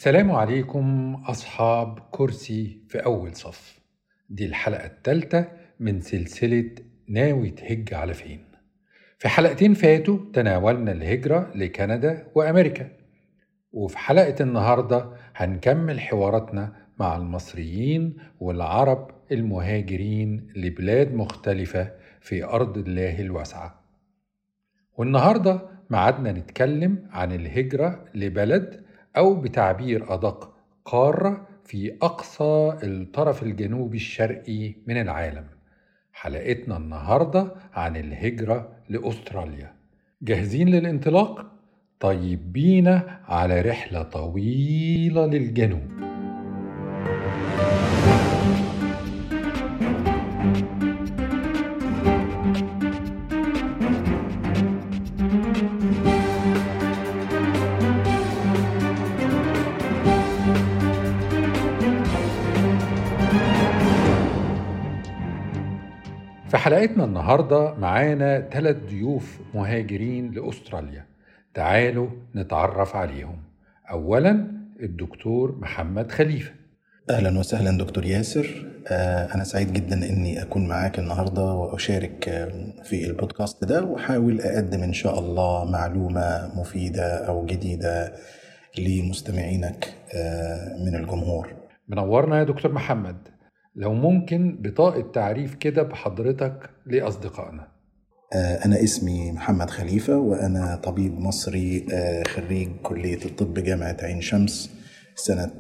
سلام عليكم أصحاب كرسي في أول صف دي الحلقة الثالثة من سلسلة ناوي تهج على فين في حلقتين فاتوا تناولنا الهجرة لكندا وأمريكا وفي حلقة النهاردة هنكمل حواراتنا مع المصريين والعرب المهاجرين لبلاد مختلفة في أرض الله الواسعة والنهاردة معادنا نتكلم عن الهجرة لبلد أو بتعبير أدق قارة في أقصى الطرف الجنوبي الشرقي من العالم حلقتنا النهاردة عن الهجرة لأستراليا جاهزين للانطلاق؟ طيب بينا على رحلة طويلة للجنوب في حلقتنا النهاردة معانا ثلاث ضيوف مهاجرين لأستراليا تعالوا نتعرف عليهم أولا الدكتور محمد خليفة أهلا وسهلا دكتور ياسر آه، أنا سعيد جدا أني أكون معاك النهاردة وأشارك آه، في البودكاست ده وأحاول أقدم إن شاء الله معلومة مفيدة أو جديدة لمستمعينك آه، من الجمهور منورنا يا دكتور محمد لو ممكن بطاقة تعريف كده بحضرتك لأصدقائنا أنا اسمي محمد خليفة وأنا طبيب مصري خريج كلية الطب جامعة عين شمس سنة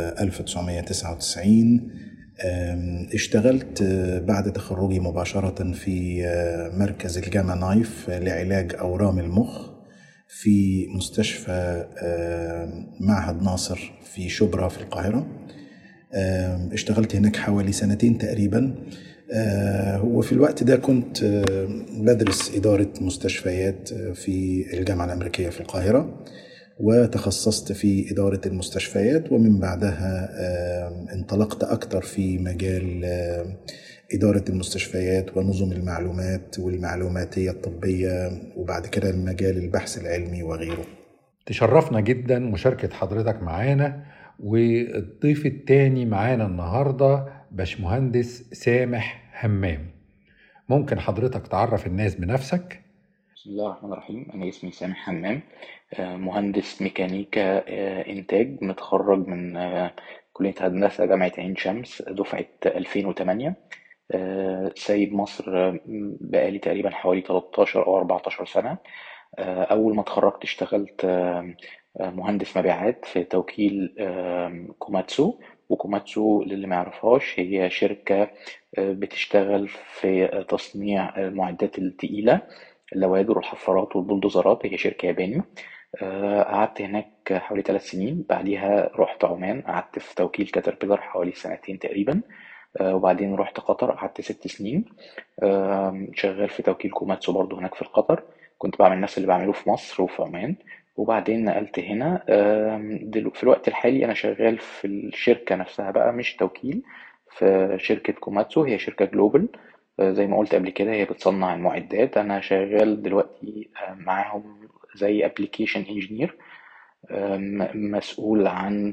1999 اشتغلت بعد تخرجي مباشرة في مركز الجاما نايف لعلاج أورام المخ في مستشفى معهد ناصر في شبرا في القاهرة اشتغلت هناك حوالي سنتين تقريبا وفي الوقت ده كنت بدرس إدارة مستشفيات في الجامعة الأمريكية في القاهرة وتخصصت في إدارة المستشفيات ومن بعدها انطلقت أكثر في مجال إدارة المستشفيات ونظم المعلومات والمعلوماتية الطبية وبعد كده مجال البحث العلمي وغيره تشرفنا جدا مشاركة حضرتك معانا والضيف التاني معانا النهارده باشمهندس سامح همام ممكن حضرتك تعرف الناس بنفسك بسم الله الرحمن الرحيم أنا اسمي سامح همام مهندس ميكانيكا إنتاج متخرج من كلية هندسة جامعة عين شمس دفعة 2008 سايب مصر بقالي تقريبا حوالي 13 أو 14 سنة أول ما اتخرجت اشتغلت مهندس مبيعات في توكيل كوماتسو وكوماتسو للي ما يعرفهاش هي شركة بتشتغل في تصنيع المعدات التقيلة اللوادر والحفارات والبلدوزرات هي شركة ياباني قعدت هناك حوالي ثلاث سنين بعديها رحت عمان قعدت في توكيل كاتربيلر حوالي سنتين تقريبا وبعدين رحت قطر قعدت ست سنين شغال في توكيل كوماتسو برضو هناك في القطر كنت بعمل نفس اللي بعمله في مصر وفي عمان وبعدين نقلت هنا في الوقت الحالي أنا شغال في الشركة نفسها بقى مش توكيل في شركة كوماتسو هي شركة جلوبال زي ما قلت قبل كده هي بتصنع المعدات أنا شغال دلوقتي معاهم زي ابلكيشن انجينير مسؤول عن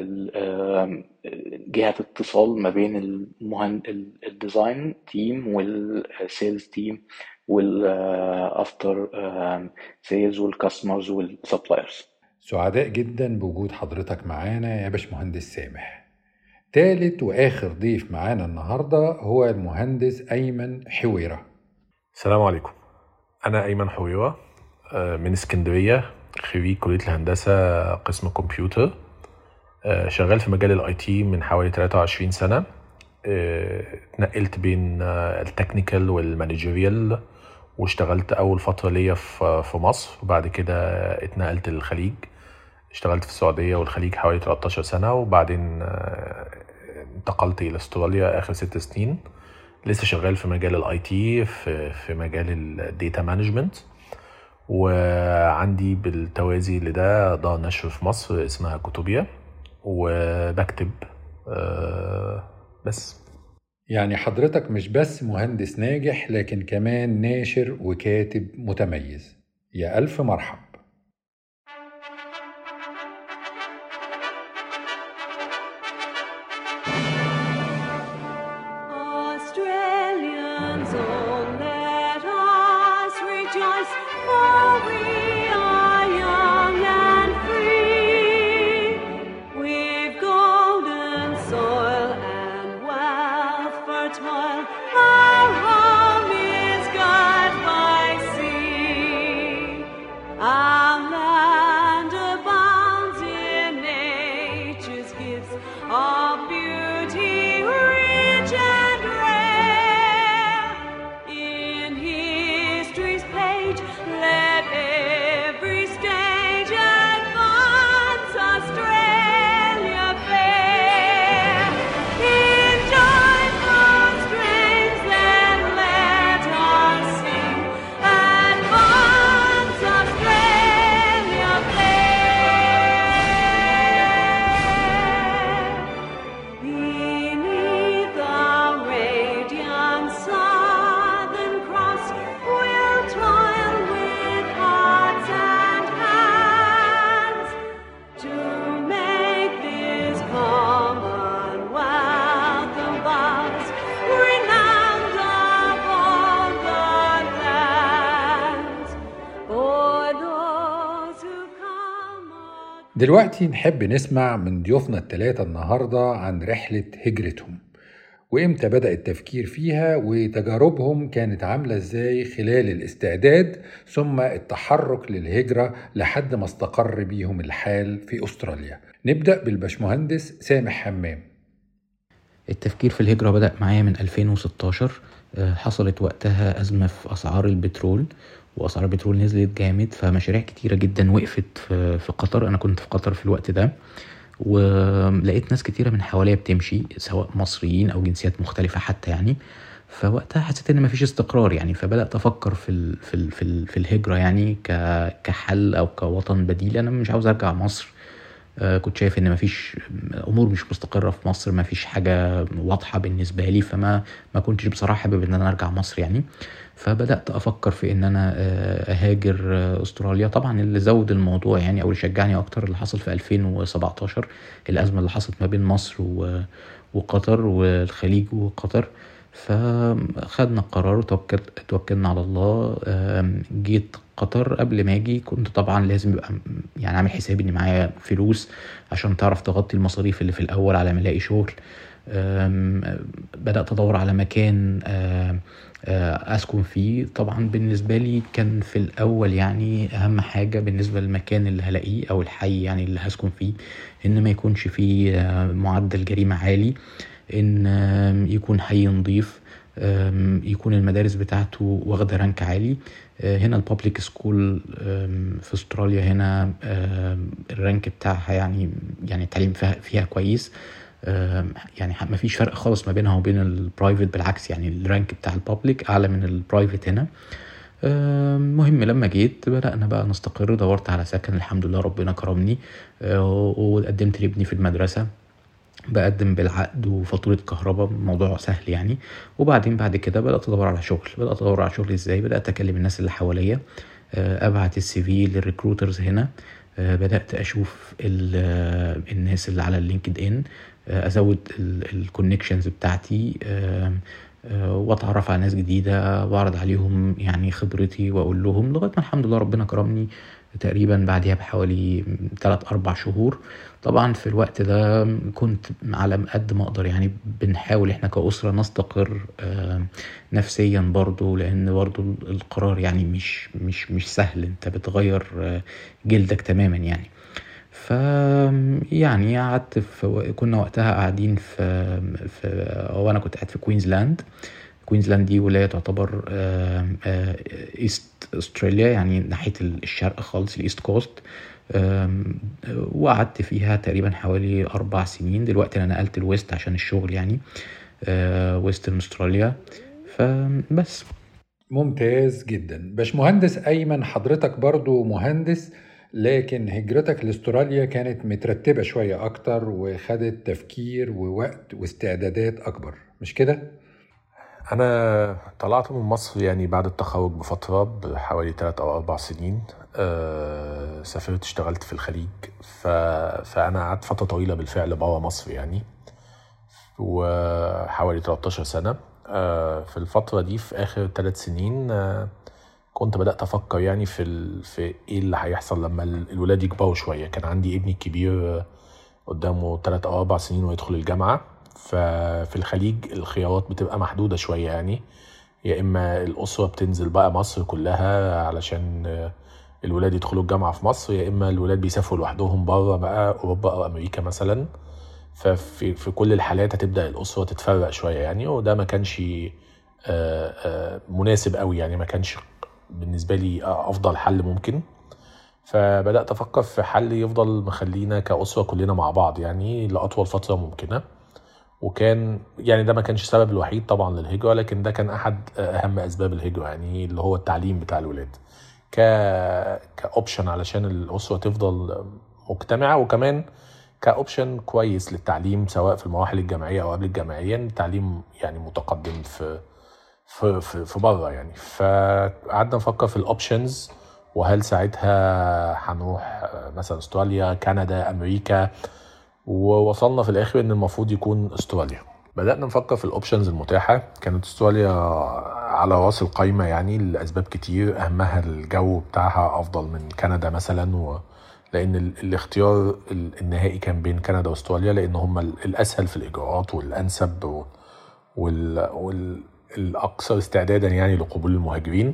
جهة اتصال ما بين المهن... الديزاين تيم والسيلز تيم والافتر سيلز والكاستمرز والسبلايرز سعداء جدا بوجود حضرتك معانا يا باشمهندس سامح تالت واخر ضيف معانا النهارده هو المهندس ايمن حويره السلام عليكم انا ايمن حويره من اسكندريه خريج كليه الهندسه قسم كمبيوتر شغال في مجال الاي تي من حوالي 23 سنه اتنقلت بين التكنيكال والمانجيريال واشتغلت اول فتره ليا في مصر وبعد كده اتنقلت للخليج اشتغلت في السعوديه والخليج حوالي 13 سنه وبعدين انتقلت الى استراليا اخر ست سنين لسه شغال في مجال الاي تي في في مجال الديتا مانجمنت وعندي بالتوازي لده دار نشر في مصر اسمها كتوبيا وبكتب بس يعني حضرتك مش بس مهندس ناجح لكن كمان ناشر وكاتب متميز يا ألف مرحب erstwhile our home is God by sea. Our land abounds in nature's gifts of beauty rich and rare. In history's page, let every stage advance Australia fair. In joyful strains, then let us sing, advance Australia fair. Beneath the radiant southern cross, we'll toil with hearts and hands to make this commonwealth of ours renowned of all the lands. For those who come. دلوقتي نحب نسمع من ضيوفنا التلاتة النهاردة عن رحلة هجرتهم وإمتى بدأ التفكير فيها وتجاربهم كانت عاملة إزاي خلال الاستعداد ثم التحرك للهجرة لحد ما استقر بيهم الحال في أستراليا نبدأ بالبشمهندس سامح حمام التفكير في الهجرة بدأ معايا من 2016 آه، حصلت وقتها أزمة في أسعار البترول وأسعار البترول نزلت جامد فمشاريع كتيرة جدا وقفت في في قطر أنا كنت في قطر في الوقت ده ولقيت ناس كتيرة من حواليا بتمشي سواء مصريين أو جنسيات مختلفة حتى يعني فوقتها حسيت ان مفيش استقرار يعني فبدات افكر في ال في ال في, ال في الهجره يعني ك- كحل او كوطن بديل انا مش عاوز ارجع مصر آه، كنت شايف ان مفيش امور مش مستقره في مصر مفيش حاجه واضحه بالنسبه لي فما ما كنتش بصراحه حابب ان انا ارجع مصر يعني فبدات افكر في ان انا آه، اهاجر آه، استراليا طبعا اللي زود الموضوع يعني او اللي شجعني اكتر اللي حصل في 2017 الازمه اللي حصلت ما بين مصر و- وقطر والخليج وقطر فخدنا القرار وتوكل توكلنا على الله آم، جيت قطر قبل ما اجي كنت طبعا لازم يبقى م- يعني عامل حسابي ان معايا فلوس عشان تعرف تغطي المصاريف اللي في الاول على ما الاقي شغل آم، بدات ادور على مكان آم، آه، اسكن فيه طبعا بالنسبه لي كان في الاول يعني اهم حاجه بالنسبه للمكان اللي هلاقيه او الحي يعني اللي هسكن فيه ان ما يكونش فيه آه، معدل جريمه عالي ان آم، يكون حي نظيف آم، يكون المدارس بتاعته واخده رانك عالي آه، هنا البابليك سكول في استراليا هنا آم، الرانك بتاعها يعني يعني التعليم فيها, فيها كويس آم، يعني ما فيش فرق خالص ما بينها وبين البرايفت بالعكس يعني الرانك بتاع البابليك اعلى من البرايفت هنا آم، مهم لما جيت بدأنا بقى نستقر دورت على سكن الحمد لله ربنا كرمني آه، وقدمت لابني في المدرسة بقدم بالعقد وفاتورة كهرباء موضوع سهل يعني وبعدين بعد كده بدأت أدور على شغل بدأت أدور على شغل إزاي بدأت أكلم الناس اللي حواليا آه، أبعت السي في للريكروترز هنا آه، بدأت أشوف ال- آه، الناس اللي على اللينكد إن آه، أزود الكونكشنز بتاعتي آه، آه، واتعرف على ناس جديدة واعرض عليهم يعني خبرتي واقول لهم لغاية ما الحمد لله ربنا كرمني تقريبا بعديها بحوالي 3 4 شهور طبعا في الوقت ده كنت على قد ما اقدر يعني بنحاول احنا كأسرة نستقر آه، نفسيا برضو لان برضو القرار يعني مش مش مش سهل انت بتغير آه، جلدك تماما يعني ف يعني قعدت في كنا وقتها قاعدين في في وانا كنت قاعد في كوينزلاند كوينزلاند دي ولاية تعتبر آم، آه، ايست استراليا يعني ناحية الشرق خالص الايست كوست آم، وقعدت فيها تقريبا حوالي أربع سنين دلوقتي أنا نقلت الويست عشان الشغل يعني ويسترن استراليا فبس ممتاز جدا باشمهندس أيمن حضرتك برضو مهندس لكن هجرتك لاستراليا كانت مترتبة شوية أكتر وخدت تفكير ووقت واستعدادات أكبر مش كده؟ انا طلعت من مصر يعني بعد التخرج بفتره بحوالي 3 او 4 سنين أه سافرت اشتغلت في الخليج ف... فانا قعدت فتره طويله بالفعل بره مصر يعني وحوالي 13 سنه أه في الفتره دي في اخر ثلاث سنين أه كنت بدات افكر يعني في ال... في ايه اللي هيحصل لما ال- الولاد يكبروا شويه كان عندي ابني الكبير آه، قدامه 3 او 4 سنين ويدخل الجامعه ففي الخليج الخيارات بتبقى محدودة شوية يعني يا إما الأسرة بتنزل بقى مصر كلها علشان آه، الولاد يدخلوا الجامعة في مصر يا إما الولاد بيسافروا لوحدهم بره بقى أوروبا أو أمريكا مثلا ففي في كل الحالات هتبدأ الأسرة تتفرق شوية يعني وده ما كانش آه، آه، مناسب قوي يعني ما كانش بالنسبة لي أفضل حل ممكن فبدأت أفكر في حل يفضل مخلينا كأسرة كلنا مع بعض يعني لأطول فترة ممكنة وكان يعني ده ما كانش السبب الوحيد طبعا للهجرة لكن ده كان أحد أهم أسباب الهجرة يعني اللي هو التعليم بتاع الولاد ك كأوبشن علشان الأسرة تفضل مجتمعة وكمان كأوبشن كويس للتعليم سواء في المراحل الجامعية أو قبل الجامعية التعليم يعني متقدم في في في, في بره يعني فقعدنا نفكر في الاوبشنز وهل ساعتها هنروح مثلا استراليا كندا امريكا ووصلنا في الاخر ان المفروض يكون استراليا بدأنا نفكر في الاوبشنز المتاحة كانت استراليا على راس القايمة يعني لأسباب كتير أهمها الجو بتاعها أفضل من كندا مثلا و... لأن ال... الاختيار ال- النهائي كان بين كندا واستراليا لأن هم ال- الأسهل في الإجراءات والأنسب و... وال... وال... الأكثر استعدادا يعني لقبول المهاجرين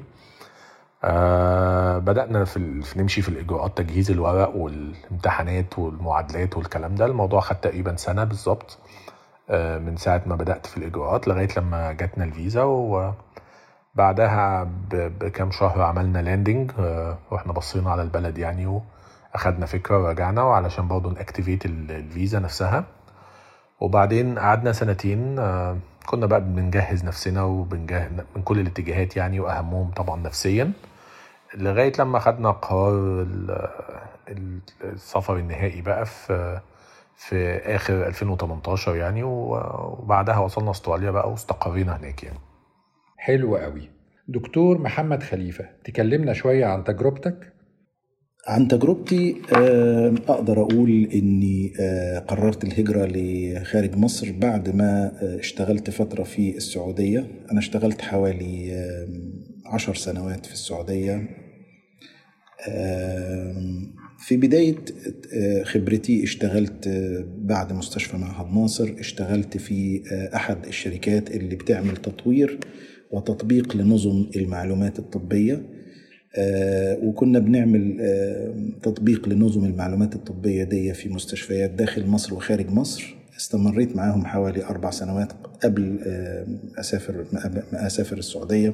آه بدأنا في ال... في نمشي في الإجراءات تجهيز الورق والامتحانات والمعادلات والكلام ده الموضوع خد تقريبا سنة بالظبط آه من ساعة ما بدأت في الإجراءات لغاية لما جاتنا الفيزا وبعدها ب... بكام شهر عملنا لاندنج آه واحنا بصينا على البلد يعني وأخدنا فكرة ورجعنا وعلشان برضه نأكتيفيت ال- الفيزا نفسها وبعدين قعدنا سنتين آه، كنا بقى بنجهز نفسنا وبنجهز من كل الاتجاهات يعني واهمهم طبعا نفسيا لغايه لما خدنا قرار ال- ال- السفر النهائي بقى في في اخر 2018 يعني و- وبعدها وصلنا استراليا بقى واستقرينا هناك يعني حلو قوي دكتور محمد خليفة تكلمنا شوية عن تجربتك عن تجربتي آه، أقدر أقول إني آه، قررت الهجرة لخارج مصر بعد ما آه، اشتغلت فترة في السعودية أنا اشتغلت حوالي آه، عشر سنوات في السعودية آه، في بداية آه، خبرتي اشتغلت آه، بعد مستشفى معهد ناصر اشتغلت في آه، أحد الشركات اللي بتعمل تطوير وتطبيق لنظم المعلومات الطبية آه، وكنا بنعمل آه، تطبيق لنظم المعلومات الطبية دي في مستشفيات داخل مصر وخارج مصر استمريت معاهم حوالي أربع سنوات قبل آه، أسافر ما أسافر السعودية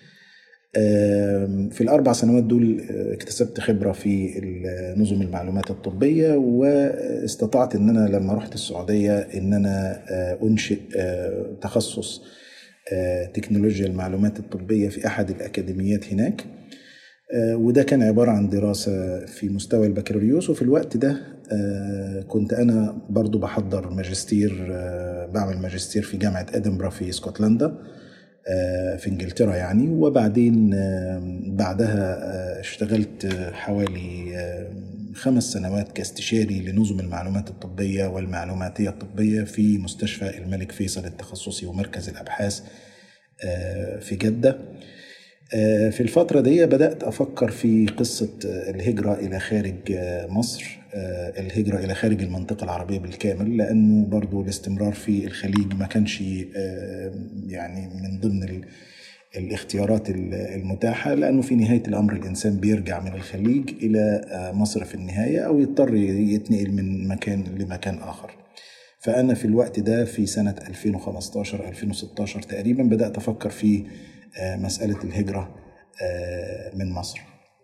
آم، في الأربع سنوات دول آه، اكتسبت خبرة في ال- نظم المعلومات الطبية واستطعت إن أنا لما رحت السعودية إن أنا آه، أنشئ آه، تخصص آه، تكنولوجيا المعلومات الطبية في أحد الأكاديميات هناك آه، وده كان عبارة عن دراسة في مستوى البكالوريوس وفي الوقت ده آه، كنت أنا برضو بحضر ماجستير آه، بعمل ماجستير في جامعة إدنبرا في اسكتلندا آه، في انجلترا يعني وبعدين آه، بعدها آه، اشتغلت آه، حوالي آه، خمس سنوات كاستشاري لنظم المعلومات الطبية والمعلوماتية الطبية في مستشفى الملك فيصل التخصصي ومركز الأبحاث آه، في جدة آه، في الفترة دي بدأت أفكر في قصة آه، الهجرة إلى خارج آه، مصر آه، الهجرة إلى خارج المنطقة العربية بالكامل لأنه برضو الاستمرار في الخليج ما كانش آه، يعني من ضمن ال- الاختيارات ال- المتاحة لأنه في نهاية الأمر الإنسان بيرجع من الخليج إلى آه، مصر في النهاية أو يضطر يتنقل من مكان لمكان آخر فأنا في الوقت ده في سنة 2015 2016 تقريبا بدأت أفكر في آه، مسألة الهجرة آه، من مصر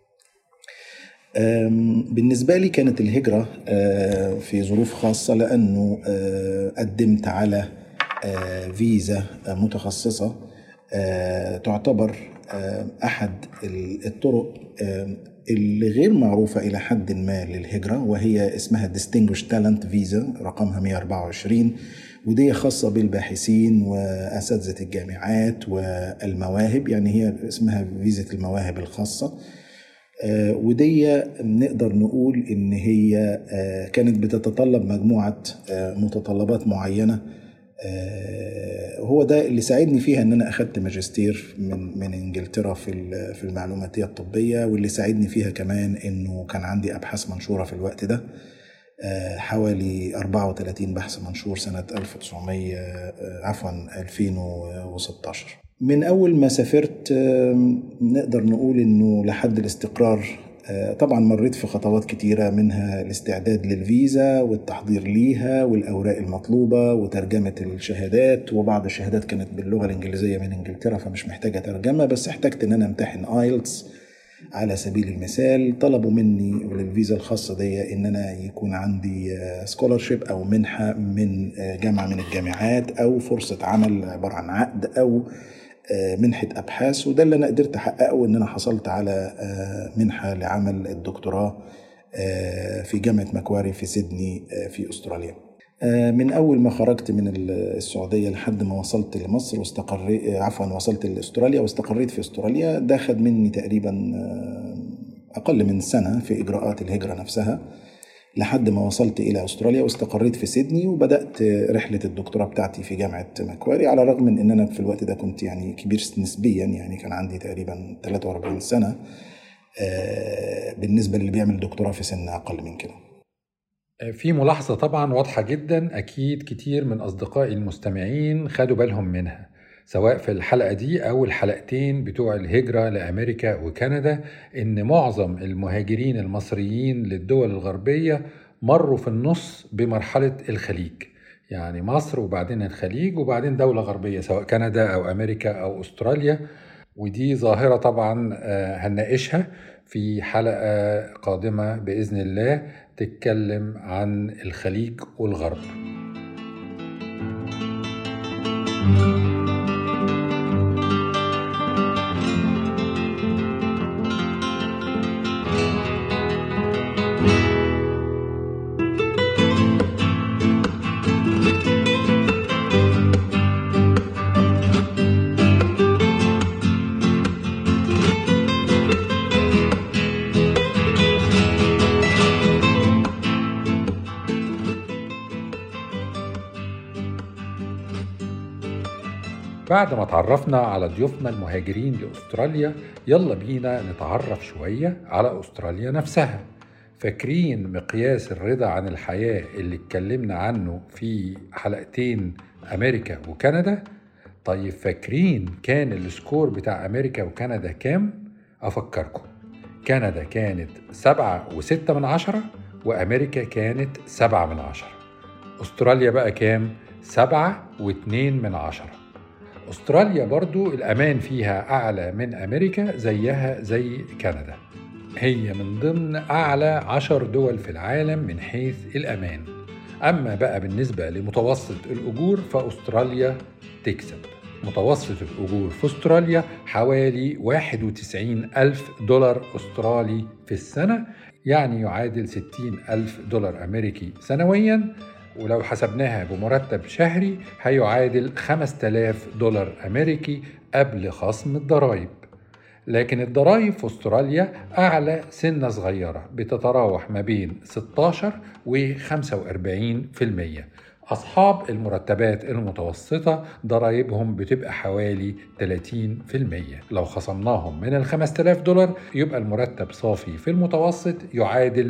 آم، بالنسبة لي كانت الهجرة آه، في ظروف خاصة لأنه آه، قدمت على آه، فيزا آه، متخصصة آه، تعتبر آه، أحد ال- الطرق آه، اللي غير معروفة إلى حد ما للهجرة وهي اسمها Distinguished Talent Visa رقمها 124 ودي خاصة بالباحثين وأساتذة الجامعات والمواهب يعني هي اسمها فيزا المواهب الخاصة آه، ودي نقدر نقول ان هي آه، كانت بتتطلب مجموعه آه، متطلبات معينه آه، هو ده اللي ساعدني فيها ان انا اخدت ماجستير من من انجلترا في ال- في المعلوماتيه الطبيه واللي ساعدني فيها كمان انه كان عندي ابحاث منشوره في الوقت ده آه، حوالي 34 بحث منشور سنة 1900 آه، عفوا 2016 من أول ما سافرت آم، نقدر نقول إنه لحد الاستقرار آه، طبعا مريت في خطوات كتيرة منها الاستعداد للفيزا والتحضير ليها والأوراق المطلوبة وترجمة الشهادات وبعض الشهادات كانت باللغة الإنجليزية من إنجلترا فمش محتاجة ترجمة بس احتجت إن أنا أمتحن آيلتس على سبيل المثال طلبوا مني للفيزا الخاصة دي إن أنا يكون عندي سكولرشيب أو منحة من آه، جامعة من الجامعات أو فرصة عمل عبارة عن عقد أو آه، منحة أبحاث وده اللي أنا قدرت أحققه إن أنا حصلت على آه، منحة لعمل الدكتوراه آه، في جامعة مكواري في سيدني آه، في أستراليا آه، من أول ما خرجت من ال- السعودية لحد ما وصلت لمصر واستقريت عفوا وصلت لأستراليا واستقريت في أستراليا ده خد مني تقريبا آه، أقل من سنة في إجراءات الهجرة نفسها لحد ما وصلت إلى أستراليا واستقريت في سيدني وبدأت رحلة الدكتوراه بتاعتي في جامعة مكواري على الرغم من أن أنا في الوقت ده كنت يعني كبير نسبيا يعني كان عندي تقريبا 43 سنة آه، بالنسبة للي بيعمل دكتوراه في سن أقل من كده في ملاحظة طبعا واضحة جدا أكيد كتير من أصدقائي المستمعين خدوا بالهم منها سواء في الحلقة دي أو الحلقتين بتوع الهجرة لأمريكا وكندا إن معظم المهاجرين المصريين للدول الغربية مروا في النص بمرحلة الخليج يعني مصر وبعدين الخليج وبعدين دولة غربية سواء كندا أو أمريكا أو أستراليا ودي ظاهرة طبعا آه، هنناقشها في حلقة قادمة بإذن الله تتكلم عن الخليج والغرب بعد ما تعرفنا على ضيوفنا المهاجرين لأستراليا يلا بينا نتعرف شوية على أستراليا نفسها فاكرين مقياس الرضا عن الحياة اللي اتكلمنا عنه في حلقتين أمريكا وكندا طيب فاكرين كان السكور بتاع أمريكا وكندا كام؟ أفكركم كندا كانت سبعة وستة من عشرة وأمريكا كانت سبعة من عشرة أستراليا بقى كام؟ سبعة واتنين من عشرة أستراليا برضو الأمان فيها أعلى من أمريكا زيها زي كندا هي من ضمن أعلى عشر دول في العالم من حيث الأمان أما بقى بالنسبة لمتوسط الأجور فأستراليا تكسب متوسط الأجور في أستراليا حوالي 91 ألف دولار أسترالي في السنة يعني يعادل 60 ألف دولار أمريكي سنويا ولو حسبناها بمرتب شهري هيعادل 5000 دولار أمريكي قبل خصم الضرائب لكن الضرائب في استراليا أعلى سنة صغيرة بتتراوح ما بين 16 و 45% أصحاب المرتبات المتوسطة ضرائبهم بتبقى حوالي 30% لو خصمناهم من ال 5000 دولار يبقى المرتب صافي في المتوسط يعادل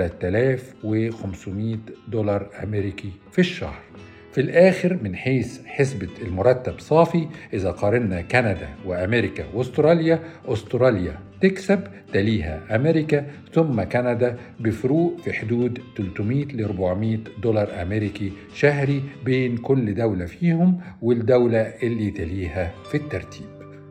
3500 دولار أمريكي في الشهر في الآخر من حيث حسبة المرتب صافي إذا قارنا كندا وأمريكا وأستراليا أستراليا تكسب تليها أمريكا ثم كندا بفروق في حدود 300 ل 400 دولار أمريكي شهري بين كل دولة فيهم والدولة اللي تليها في الترتيب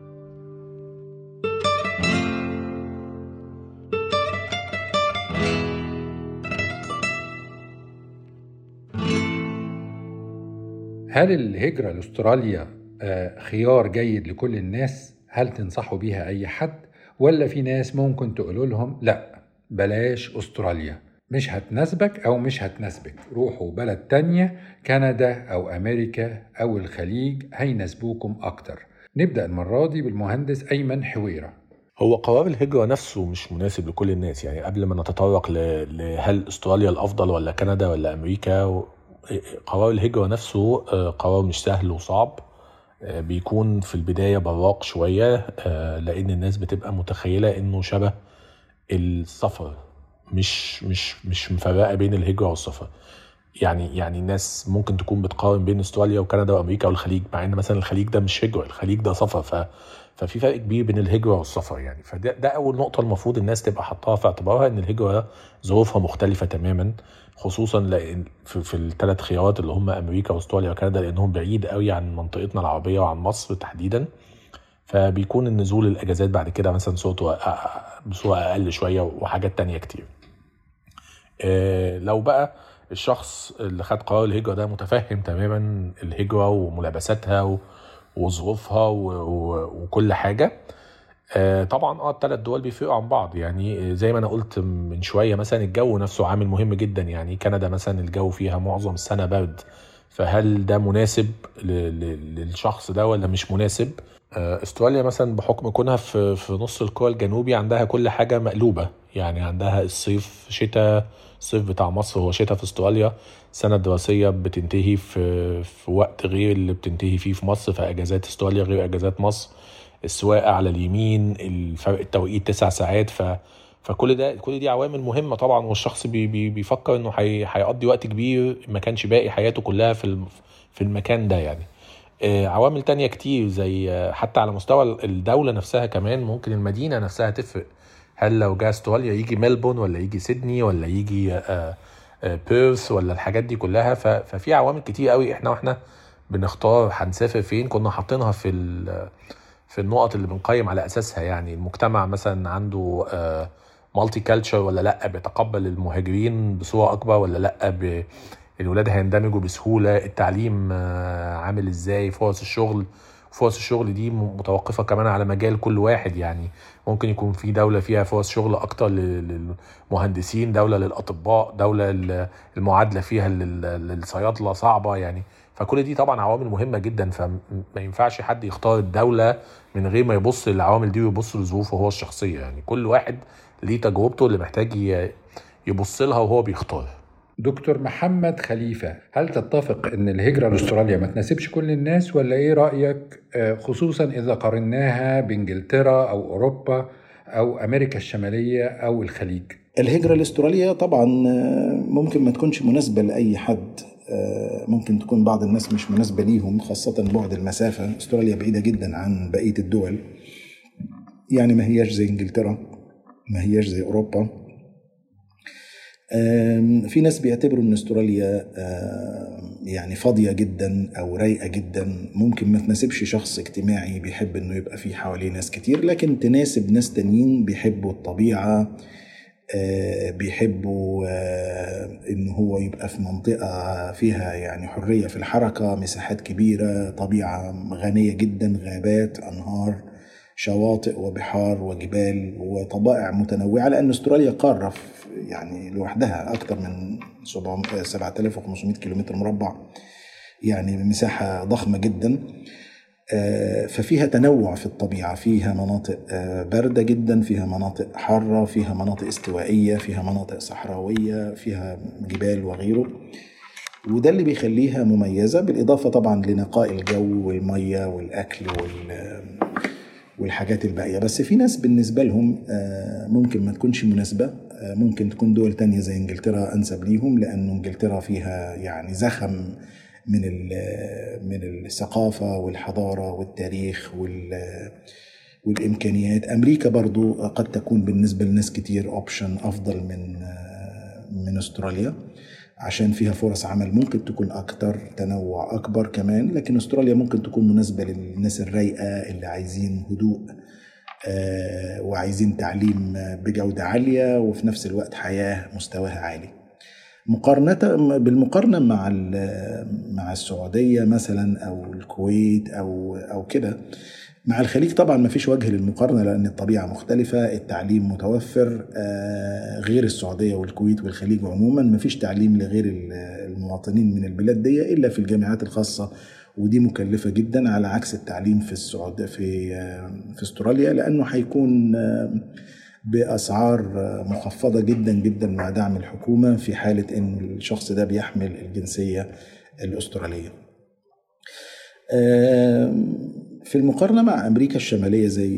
هل الهجرة لأستراليا آه، خيار جيد لكل الناس؟ هل تنصحوا بيها أي حد؟ ولا في ناس ممكن تقولوا لهم لا بلاش أستراليا مش هتناسبك أو مش هتناسبك روحوا بلد تانية كندا أو أمريكا أو الخليج هيناسبوكم أكتر نبدأ المرة دي بالمهندس أيمن حويرة هو قرار الهجرة نفسه مش مناسب لكل الناس يعني قبل ما نتطرق ل- لهل استراليا الافضل ولا كندا ولا امريكا و- قرار الهجرة نفسه آه، قرار مش سهل وصعب آه، بيكون في البداية براق شوية آه، لأن الناس بتبقى متخيلة إنه شبه السفر مش مش مش مفرقه بين الهجره والسفر يعني يعني الناس ممكن تكون بتقارن بين استراليا وكندا وامريكا والخليج مع ان مثلا الخليج ده مش هجره الخليج ده سفر ف ففي فرق كبير بين الهجره والسفر يعني فده ده اول نقطه المفروض الناس تبقى حطاها في اعتبارها ان الهجره ظروفها مختلفه تماما خصوصا لان في, في الثلاث خيارات اللي هم امريكا واستراليا وكندا لانهم بعيد قوي عن منطقتنا العربيه وعن مصر تحديدا فبيكون النزول الاجازات بعد كده مثلا صوته أ- بصوره اقل شويه وحاجات تانية كتير آه، لو بقى الشخص اللي خد قرار الهجرة ده متفهم تماما الهجرة وملابساتها و- وظروفها و- و- وكل حاجة آه، طبعا اه الثلاث دول بيفرقوا عن بعض يعني آه، زي ما انا قلت من شويه مثلا الجو نفسه عامل مهم جدا يعني كندا مثلا الجو فيها معظم السنه برد فهل ده مناسب ل- ل- للشخص ده ولا مش مناسب آه، استراليا مثلا بحكم كونها في في نص الكره الجنوبي عندها كل حاجه مقلوبه يعني عندها الصيف شتاء الصيف بتاع مصر هو شتاء في استراليا السنه الدراسيه بتنتهي في في وقت غير اللي بتنتهي فيه في مصر فاجازات استراليا غير اجازات مصر السواقه على اليمين الفرق التوقيت تسع ساعات ف فكل ده كل دي عوامل مهمه طبعا والشخص بي بي بيفكر انه هي- هيقضي وقت كبير ما كانش باقي حياته كلها في الم- في المكان ده يعني آه، عوامل تانية كتير زي آه، حتى على مستوى الدولة نفسها كمان ممكن المدينة نفسها تفرق هل لو جه استراليا يجي ملبون ولا يجي سيدني ولا يجي آه، آه، بيرث ولا الحاجات دي كلها ف- ففي عوامل كتير قوي احنا واحنا بنختار هنسافر فين كنا حاطينها في ال- في النقط اللي بنقيم على اساسها يعني المجتمع مثلا عنده مالتي كالتشر ولا لا بيتقبل المهاجرين بصوره اكبر ولا لا ب- الولاد هيندمجوا بسهوله التعليم آه، عامل ازاي فرص الشغل فرص الشغل دي م- متوقفه كمان على مجال كل واحد يعني ممكن يكون في دوله فيها فرص شغل اكتر لل- للمهندسين دوله للاطباء دوله ال- المعادله فيها لل- للصيادله صعبه يعني فكل دي طبعا عوامل مهمه جدا فما ينفعش حد يختار الدوله من غير ما يبص للعوامل دي ويبص لظروفه هو الشخصيه يعني كل واحد ليه تجربته اللي محتاج ي- يبص لها وهو بيختار دكتور محمد خليفة هل تتفق أن الهجرة لاستراليا ما تناسبش كل الناس ولا إيه رأيك آه، خصوصا إذا قارناها بإنجلترا أو أوروبا أو أمريكا الشمالية أو الخليج الهجرة لاستراليا طبعا آه، ممكن ما تكونش مناسبة لأي حد آه، ممكن تكون بعض الناس مش مناسبة ليهم خاصة بعد المسافة استراليا بعيدة جدا عن بقية الدول يعني ما هياش زي انجلترا ما هياش زي اوروبا آم، في ناس بيعتبروا ان استراليا آم، يعني فاضيه جدا او رايقه جدا ممكن ما تناسبش شخص اجتماعي بيحب انه يبقى في حواليه ناس كتير لكن تناسب ناس تانيين بيحبوا الطبيعه آه، بيحبوا آه، ان هو يبقى في منطقه فيها يعني حريه في الحركه مساحات كبيره طبيعه غنيه جدا غابات انهار شواطئ وبحار وجبال وطبائع متنوعه لان استراليا قاره في- يعني لوحدها اكثر من 700 7500 كيلومتر مربع يعني مساحه ضخمه جدا آه، ففيها تنوع في الطبيعة فيها مناطق آه، باردة جدا فيها مناطق حارة فيها مناطق استوائية فيها مناطق صحراوية فيها جبال وغيره وده اللي بيخليها مميزة بالإضافة طبعا لنقاء الجو والمية والأكل وال والحاجات الباقية بس في ناس بالنسبة لهم آه، ممكن ما تكونش مناسبة آه، ممكن تكون دول تانية زي انجلترا أنسب ليهم لأنه انجلترا فيها يعني زخم من ال- من الثقافة والحضارة والتاريخ وال والإمكانيات أمريكا برضو قد تكون بالنسبة لناس كتير أوبشن أفضل من آه، من أستراليا عشان فيها فرص عمل ممكن تكون أكتر تنوع أكبر كمان لكن أستراليا ممكن تكون مناسبة للناس الرايقة اللي عايزين هدوء آه، وعايزين تعليم بجودة عالية وفي نفس الوقت حياة مستواها عالي مقارنة بالمقارنة مع ال- مع السعودية مثلا أو الكويت أو أو كده مع الخليج طبعا ما فيش وجه للمقارنة لأن الطبيعة مختلفة التعليم متوفر آه، غير السعودية والكويت والخليج عموما ما فيش تعليم لغير ال- المواطنين من البلاد دي إلا في الجامعات الخاصة ودي مكلفة جدا على عكس التعليم في السعودية في آه، في استراليا لأنه هيكون آه، بأسعار آه، مخفضة جدا جدا مع دعم الحكومة في حالة إن الشخص ده بيحمل الجنسية الأسترالية. آم، في المقارنة مع أمريكا الشمالية زي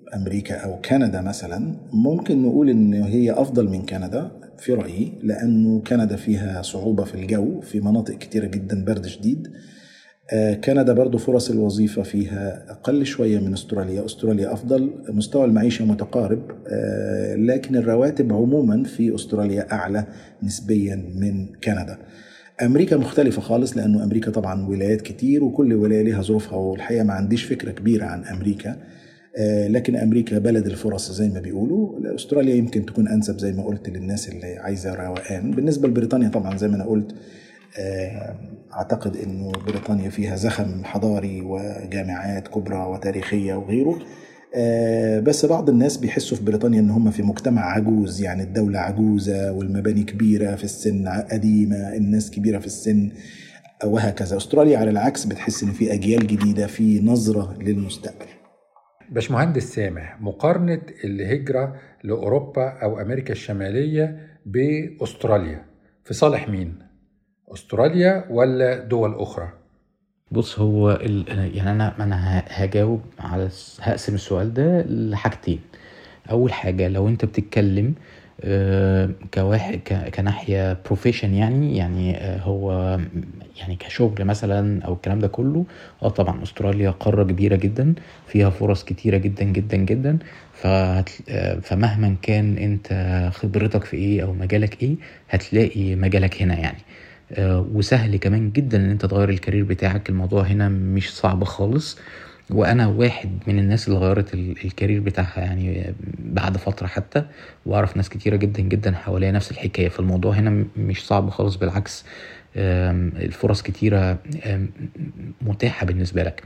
امريكا او كندا مثلا ممكن نقول ان هي افضل من كندا في رايي لانه كندا فيها صعوبه في الجو في مناطق كتيره جدا برد شديد آه، كندا برضو فرص الوظيفة فيها أقل شوية من أستراليا أستراليا أفضل مستوى المعيشة متقارب آه، لكن الرواتب عموما في أستراليا أعلى نسبيا من كندا أمريكا مختلفة خالص لأنه أمريكا طبعا ولايات كتير وكل ولاية لها ظروفها والحقيقة ما عنديش فكرة كبيرة عن أمريكا آه، لكن أمريكا بلد الفرص زي ما بيقولوا أستراليا يمكن تكون أنسب زي ما قلت للناس اللي عايزة روقان بالنسبة لبريطانيا طبعا زي ما أنا قلت آه، أعتقد أنه بريطانيا فيها زخم حضاري وجامعات كبرى وتاريخية وغيره آه، بس بعض الناس بيحسوا في بريطانيا ان هم في مجتمع عجوز يعني الدولة عجوزة والمباني كبيرة في السن قديمة الناس كبيرة في السن وهكذا استراليا على العكس بتحس ان في اجيال جديدة في نظرة للمستقبل باشمهندس سامح مقارنة الهجرة لأوروبا أو أمريكا الشمالية بأستراليا في صالح مين؟ أستراليا ولا دول أخرى؟ بص هو ال... يعني انا انا ه- هجاوب على الس- هقسم السؤال ده لحاجتين اول حاجه لو انت بتتكلم آه، كواحد ك- كناحيه بروفيشن يعني يعني آه، هو يعني كشغل مثلا او الكلام ده كله اه طبعا استراليا قاره كبيره جدا فيها فرص كتيره جدا جدا جدا فهت... آه، فمهما كان انت خبرتك في ايه او مجالك ايه هتلاقي مجالك هنا يعني آه، وسهل كمان جدا ان انت تغير الكارير بتاعك الموضوع هنا مش صعب خالص وانا واحد من الناس اللي غيرت ال- الكارير بتاعها يعني بعد فتره حتى واعرف ناس كتيره جدا جدا حواليا نفس الحكايه فالموضوع هنا م- مش صعب خالص بالعكس آم، الفرص كتيره آم، متاحه بالنسبه لك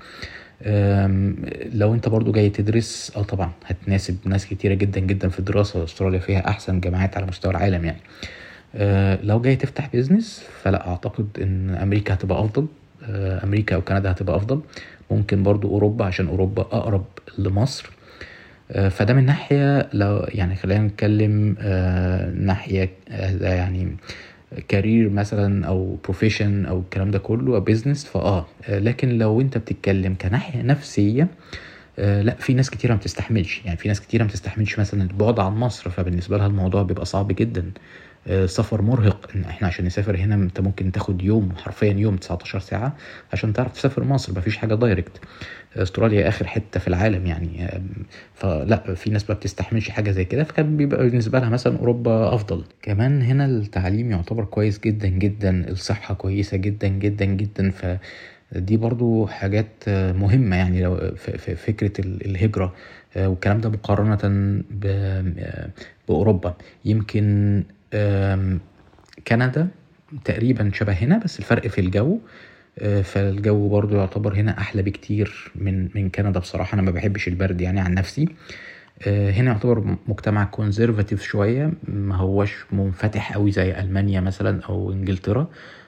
آم، لو انت برضو جاي تدرس اه طبعا هتناسب ناس كتيره جدا جدا في الدراسه استراليا فيها احسن جامعات على مستوى العالم يعني آه، لو جاي تفتح بيزنس فلا اعتقد ان امريكا هتبقى افضل آه، امريكا او كندا هتبقى افضل ممكن برضو اوروبا عشان اوروبا اقرب لمصر آه، فده من ناحيه لو يعني خلينا نتكلم آه، ناحيه آه، يعني كارير مثلا او بروفيشن او الكلام ده كله او بيزنس فاه آه، لكن لو انت بتتكلم كناحيه نفسيه آه، لا في ناس كتيره ما بتستحملش يعني في ناس كتيره ما بتستحملش مثلا البعد عن مصر فبالنسبه لها الموضوع بيبقى صعب جدا آه، سفر مرهق إن احنا عشان نسافر هنا انت ممكن تاخد يوم حرفيا يوم 19 ساعه عشان تعرف تسافر مصر مفيش حاجه دايركت استراليا اخر حته في العالم يعني آم، فلا في ناس ما بتستحملش حاجه زي كده فكان بيبقى بالنسبه لها مثلا اوروبا افضل كمان هنا التعليم يعتبر كويس جدا جدا الصحه كويسه جدا جدا جدا ف دي برضو حاجات آه، مهمة يعني لو في في فكرة ال- الهجرة آه، والكلام ده مقارنة ب- آه، بأوروبا يمكن آم، كندا تقريبا شبه هنا بس الفرق في الجو آه، فالجو برضو يعتبر هنا أحلى بكتير من من كندا بصراحة أنا ما بحبش البرد يعني عن نفسي آه، هنا يعتبر مجتمع كونزرفاتيف شوية ما هوش منفتح قوي زي ألمانيا مثلا أو إنجلترا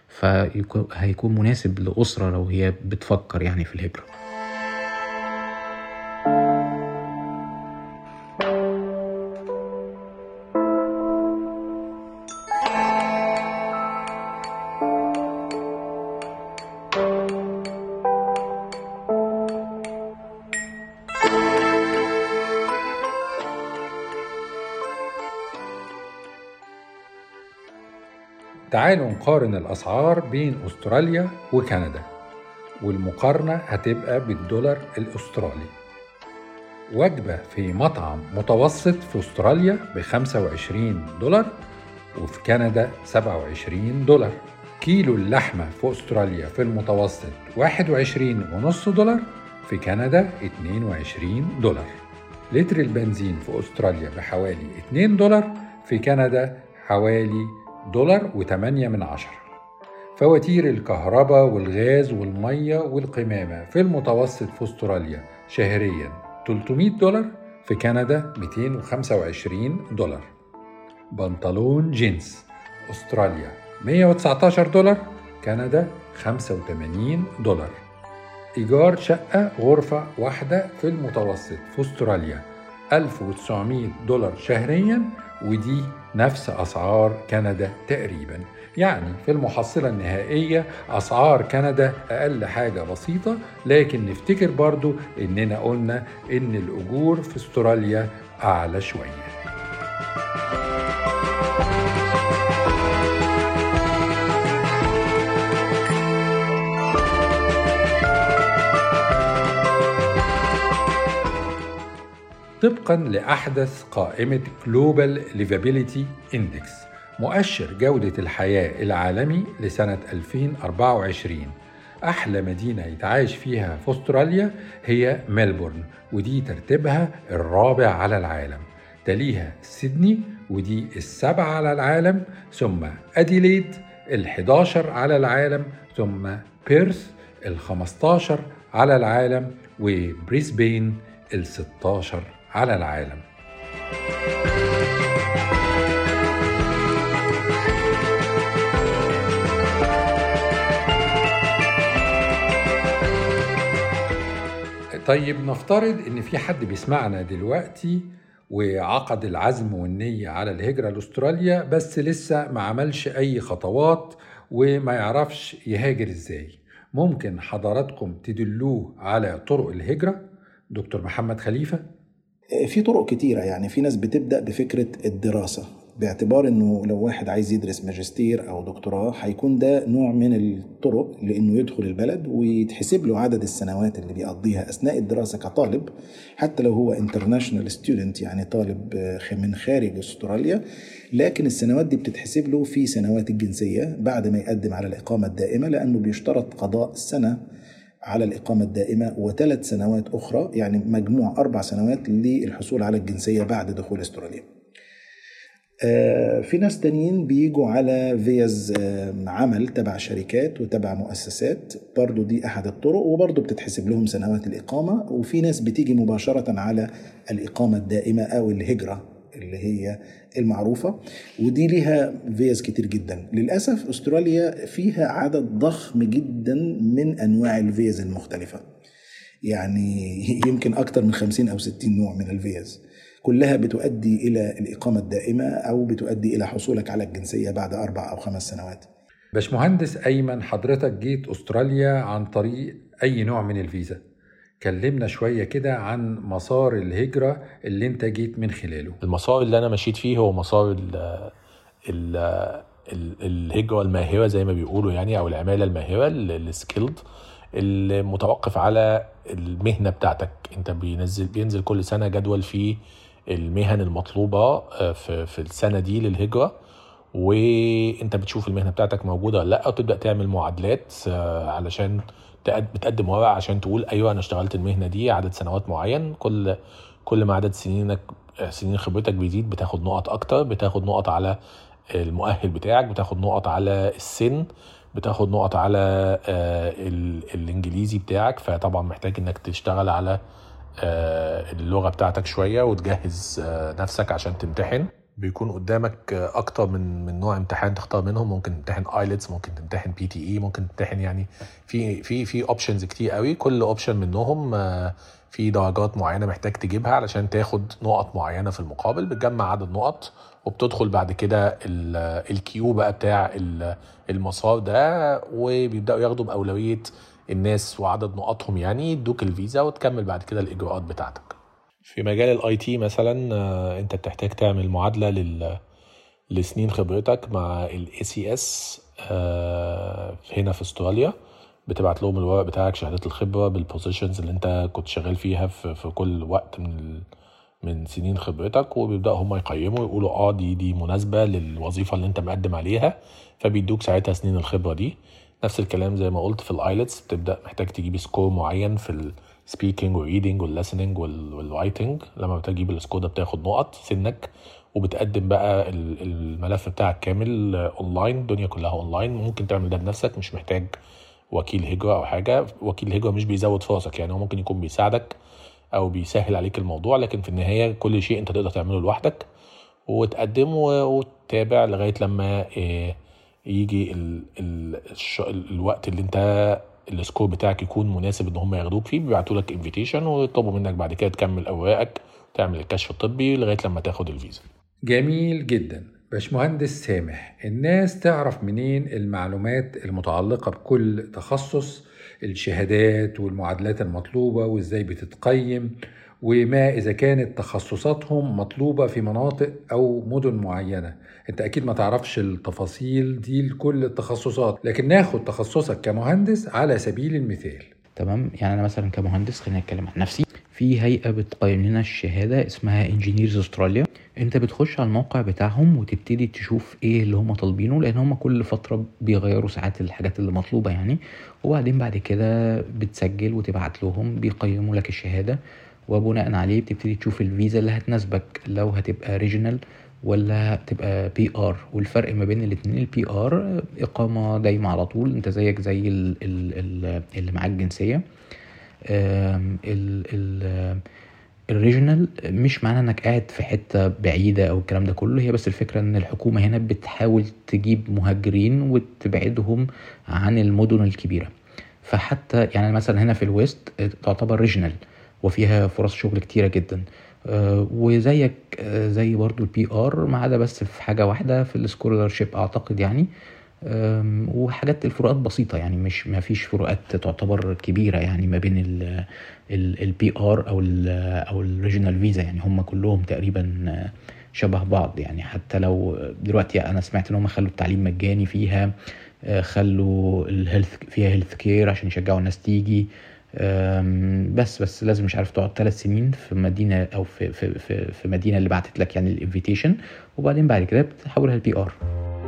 فهيكون مناسب لأسرة لو هي بتفكر يعني في الهجرة تعالوا نقارن الأسعار بين أستراليا وكندا والمقارنة هتبقى بالدولار الأسترالي وجبة في مطعم متوسط في أستراليا ب 25 دولار وفي كندا 27 دولار كيلو اللحمة في أستراليا في المتوسط 21 ونص دولار في كندا 22 دولار لتر البنزين في أستراليا بحوالي 2 دولار في كندا حوالي دولار و8 من عشرة فواتير الكهرباء والغاز والمية والقمامة في المتوسط في أستراليا شهريا 300 دولار في كندا 225 دولار بنطلون جينز أستراليا 119 دولار كندا 85 دولار إيجار شقة غرفة واحدة في المتوسط في أستراليا 1900 دولار شهريا ودي نفس أسعار كندا تقريبا يعني في المحصلة النهائية أسعار كندا أقل حاجة بسيطة لكن نفتكر برضو إننا قلنا إن الأجور في استراليا أعلى شوية طبقا لأحدث قائمة Global Livability Index مؤشر جودة الحياة العالمي لسنة 2024 أحلى مدينة يتعايش فيها في أستراليا هي ملبورن ودي ترتيبها الرابع على العالم تليها سيدني ودي السابعة على العالم ثم أديليد الحداشر على العالم ثم بيرث الخمستاشر على العالم وبريسبين الستاشر على العالم طيب نفترض ان في حد بيسمعنا دلوقتي وعقد العزم والنية على الهجرة لاستراليا بس لسه ما عملش اي خطوات وما يعرفش يهاجر ازاي ممكن حضراتكم تدلوه على طرق الهجرة دكتور محمد خليفة في طرق كتيرة يعني في ناس بتبدأ بفكرة الدراسة باعتبار انه لو واحد عايز يدرس ماجستير او دكتوراه هيكون ده نوع من الطرق لانه يدخل البلد ويتحسب له عدد السنوات اللي بيقضيها اثناء الدراسه كطالب حتى لو هو انترناشونال ستودنت يعني طالب من خارج استراليا لكن السنوات دي بتتحسب له في سنوات الجنسيه بعد ما يقدم على الاقامه الدائمه لانه بيشترط قضاء سنه على الإقامة الدائمة وثلاث سنوات أخرى يعني مجموع أربع سنوات للحصول على الجنسية بعد دخول استراليا في ناس تانيين بيجوا على فيز عمل تبع شركات وتبع مؤسسات برضو دي أحد الطرق وبرضو بتتحسب لهم سنوات الإقامة وفي ناس بتيجي مباشرة على الإقامة الدائمة أو الهجرة اللي هي المعروفة ودي ليها فيز كتير جدا للأسف أستراليا فيها عدد ضخم جدا من أنواع الفيز المختلفة يعني يمكن أكتر من 50 أو 60 نوع من الفيز كلها بتؤدي إلى الإقامة الدائمة أو بتؤدي إلى حصولك على الجنسية بعد أربع أو خمس سنوات باشمهندس أيمن حضرتك جيت أستراليا عن طريق أي نوع من الفيزا كلمنا شوية كده عن مسار الهجرة اللي انت جيت من خلاله المسار اللي انا مشيت فيه هو مسار ال ال ال الهجرة الماهرة زي ما بيقولوا يعني او العمالة الماهرة السكيلد المتوقف على المهنة بتاعتك انت بينزل بينزل كل سنة جدول فيه المهن المطلوبة في, في السنة دي للهجرة وانت بتشوف المهنة بتاعتك موجودة ولا لا وتبدأ تعمل معادلات علشان بتقدم ورق عشان تقول ايوه انا اشتغلت المهنه دي عدد سنوات معين كل كل ما عدد سنينك سنين خبرتك بيزيد بتاخد نقط اكتر بتاخد نقط على المؤهل بتاعك بتاخد نقط على السن بتاخد نقط على الانجليزي بتاعك فطبعا محتاج انك تشتغل على اللغه بتاعتك شويه وتجهز نفسك عشان تمتحن بيكون قدامك اكتر من من نوع امتحان تختار منهم ممكن تمتحن ايلتس ممكن تمتحن بي تي اي ممكن تمتحن يعني في في في اوبشنز كتير قوي كل اوبشن منهم في درجات معينه محتاج تجيبها علشان تاخد نقط معينه في المقابل بتجمع عدد نقط وبتدخل بعد كده الكيو بقى بتاع المسار ده وبيبداوا ياخدوا باولويه الناس وعدد نقطهم يعني يدوك الفيزا وتكمل بعد كده الاجراءات بتاعتك في مجال الاي تي مثلا انت بتحتاج تعمل معادله لل لسنين خبرتك مع الاي سي اس هنا في استراليا بتبعت لهم الورق بتاعك شهادات الخبره بالبوزيشنز اللي انت كنت شغال فيها في, في كل وقت من ال... من سنين خبرتك وبيبداوا هم يقيموا يقولوا اه دي دي مناسبه للوظيفه اللي انت مقدم عليها فبيدوك ساعتها سنين الخبره دي نفس الكلام زي ما قلت في الايلتس بتبدا محتاج تجيب سكور معين في ال... سبيكينج والريدنج والليسننج والرايتنج لما بتجيب السكور ده بتاخد نقط سنك وبتقدم بقى الملف بتاعك كامل اونلاين الدنيا كلها اونلاين ممكن تعمل ده بنفسك مش محتاج وكيل هجرة او حاجة وكيل هجرة مش بيزود فرصك يعني هو ممكن يكون بيساعدك او بيسهل عليك الموضوع لكن في النهاية كل شيء انت تقدر تعمله لوحدك وتقدم وتتابع لغاية لما يجي ال ال الوقت اللي انت السكور بتاعك يكون مناسب ان هم ياخدوك فيه بيبعتوا لك انفيتيشن ويطلبوا منك بعد كده تكمل اوراقك تعمل الكشف الطبي لغايه لما تاخد الفيزا جميل جدا باشمهندس سامح الناس تعرف منين المعلومات المتعلقة بكل تخصص الشهادات والمعادلات المطلوبة وازاي بتتقيم وما إذا كانت تخصصاتهم مطلوبة في مناطق أو مدن معينة أنت أكيد ما تعرفش التفاصيل دي لكل التخصصات لكن ناخد تخصصك كمهندس على سبيل المثال تمام يعني انا مثلا كمهندس خليني اتكلم عن نفسي في هيئه بتقيم لنا الشهاده اسمها انجينيرز استراليا انت بتخش على الموقع بتاعهم وتبتدي تشوف ايه اللي هم طالبينه لان هم كل فتره بيغيروا ساعات الحاجات اللي مطلوبه يعني وبعدين بعد كده بتسجل وتبعت لهم بيقيموا لك الشهاده وبناء عليه بتبتدي تشوف الفيزا اللي هتناسبك لو هتبقى ريجنال ولا هتبقى بي ار والفرق ما بين الاتنين البي ار اقامه دايمه على طول انت زيك زي ال- ال- ال- اللي معاك جنسيه آم، ال ال الريجنال مش معنى انك قاعد في حته بعيده او الكلام ده كله هي بس الفكره ان الحكومه هنا بتحاول تجيب مهاجرين وتبعدهم عن المدن الكبيره فحتى يعني مثلا هنا في الويست تعتبر ريجنال وفيها فرص شغل كتيره جدا آه، وزيك آه، زي برضو البي ار ما عدا بس في حاجه واحده في السكولرشيب اعتقد يعني أم، وحاجات الفروقات بسيطة يعني مش ما فيش فروقات تعتبر كبيرة يعني ما بين البي ار او ال او الريجنال فيزا يعني هم كلهم تقريبا آه، شبه بعض يعني حتى لو دلوقتي انا سمعت ان هم خلوا التعليم مجاني فيها آه، خلوا الهيلث فيها هيلث كير عشان يشجعوا الناس تيجي أم، بس بس لازم مش عارف تقعد ثلاث سنين في مدينة او في في في, في مدينة اللي بعتت لك يعني الانفيتيشن وبعدين بعد كده بتحولها البي ار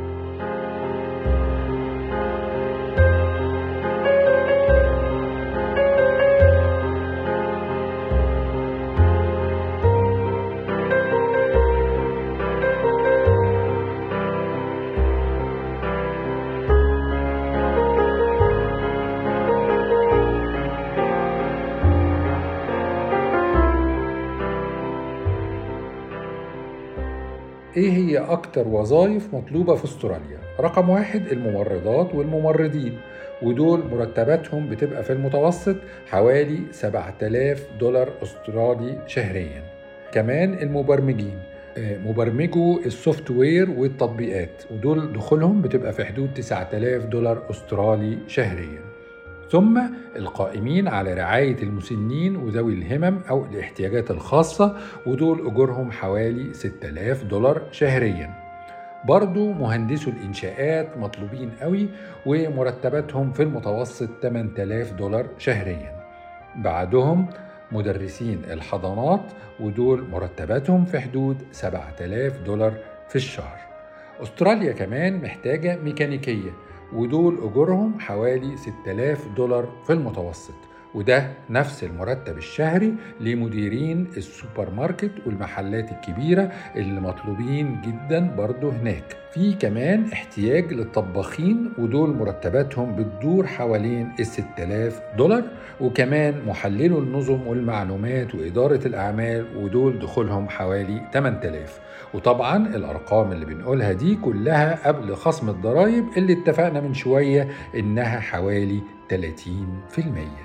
ايه هي اكتر وظائف مطلوبة في استراليا رقم واحد الممرضات والممرضين ودول مرتباتهم بتبقى في المتوسط حوالي 7000 دولار استرالي شهريا كمان المبرمجين آه، مبرمجو السوفت وير والتطبيقات ودول دخولهم بتبقى في حدود 9000 دولار استرالي شهريا ثم القائمين على رعاية المسنين وذوي الهمم أو الاحتياجات الخاصة ودول أجورهم حوالي 6000 دولار شهريا برضو مهندسو الإنشاءات مطلوبين قوي ومرتباتهم في المتوسط 8000 دولار شهريا بعدهم مدرسين الحضانات ودول مرتباتهم في حدود 7000 دولار في الشهر استراليا كمان محتاجة ميكانيكية ودول أجورهم حوالي 6000 دولار في المتوسط وده نفس المرتب الشهري لمديرين السوبر ماركت والمحلات الكبيرة اللي مطلوبين جدا برضو هناك في كمان احتياج للطباخين ودول مرتباتهم بتدور حوالين ال 6000 دولار وكمان محللو النظم والمعلومات وإدارة الأعمال ودول دخولهم حوالي 8000 وطبعا الأرقام اللي بنقولها دي كلها قبل خصم الضرائب اللي اتفقنا من شوية إنها حوالي 30%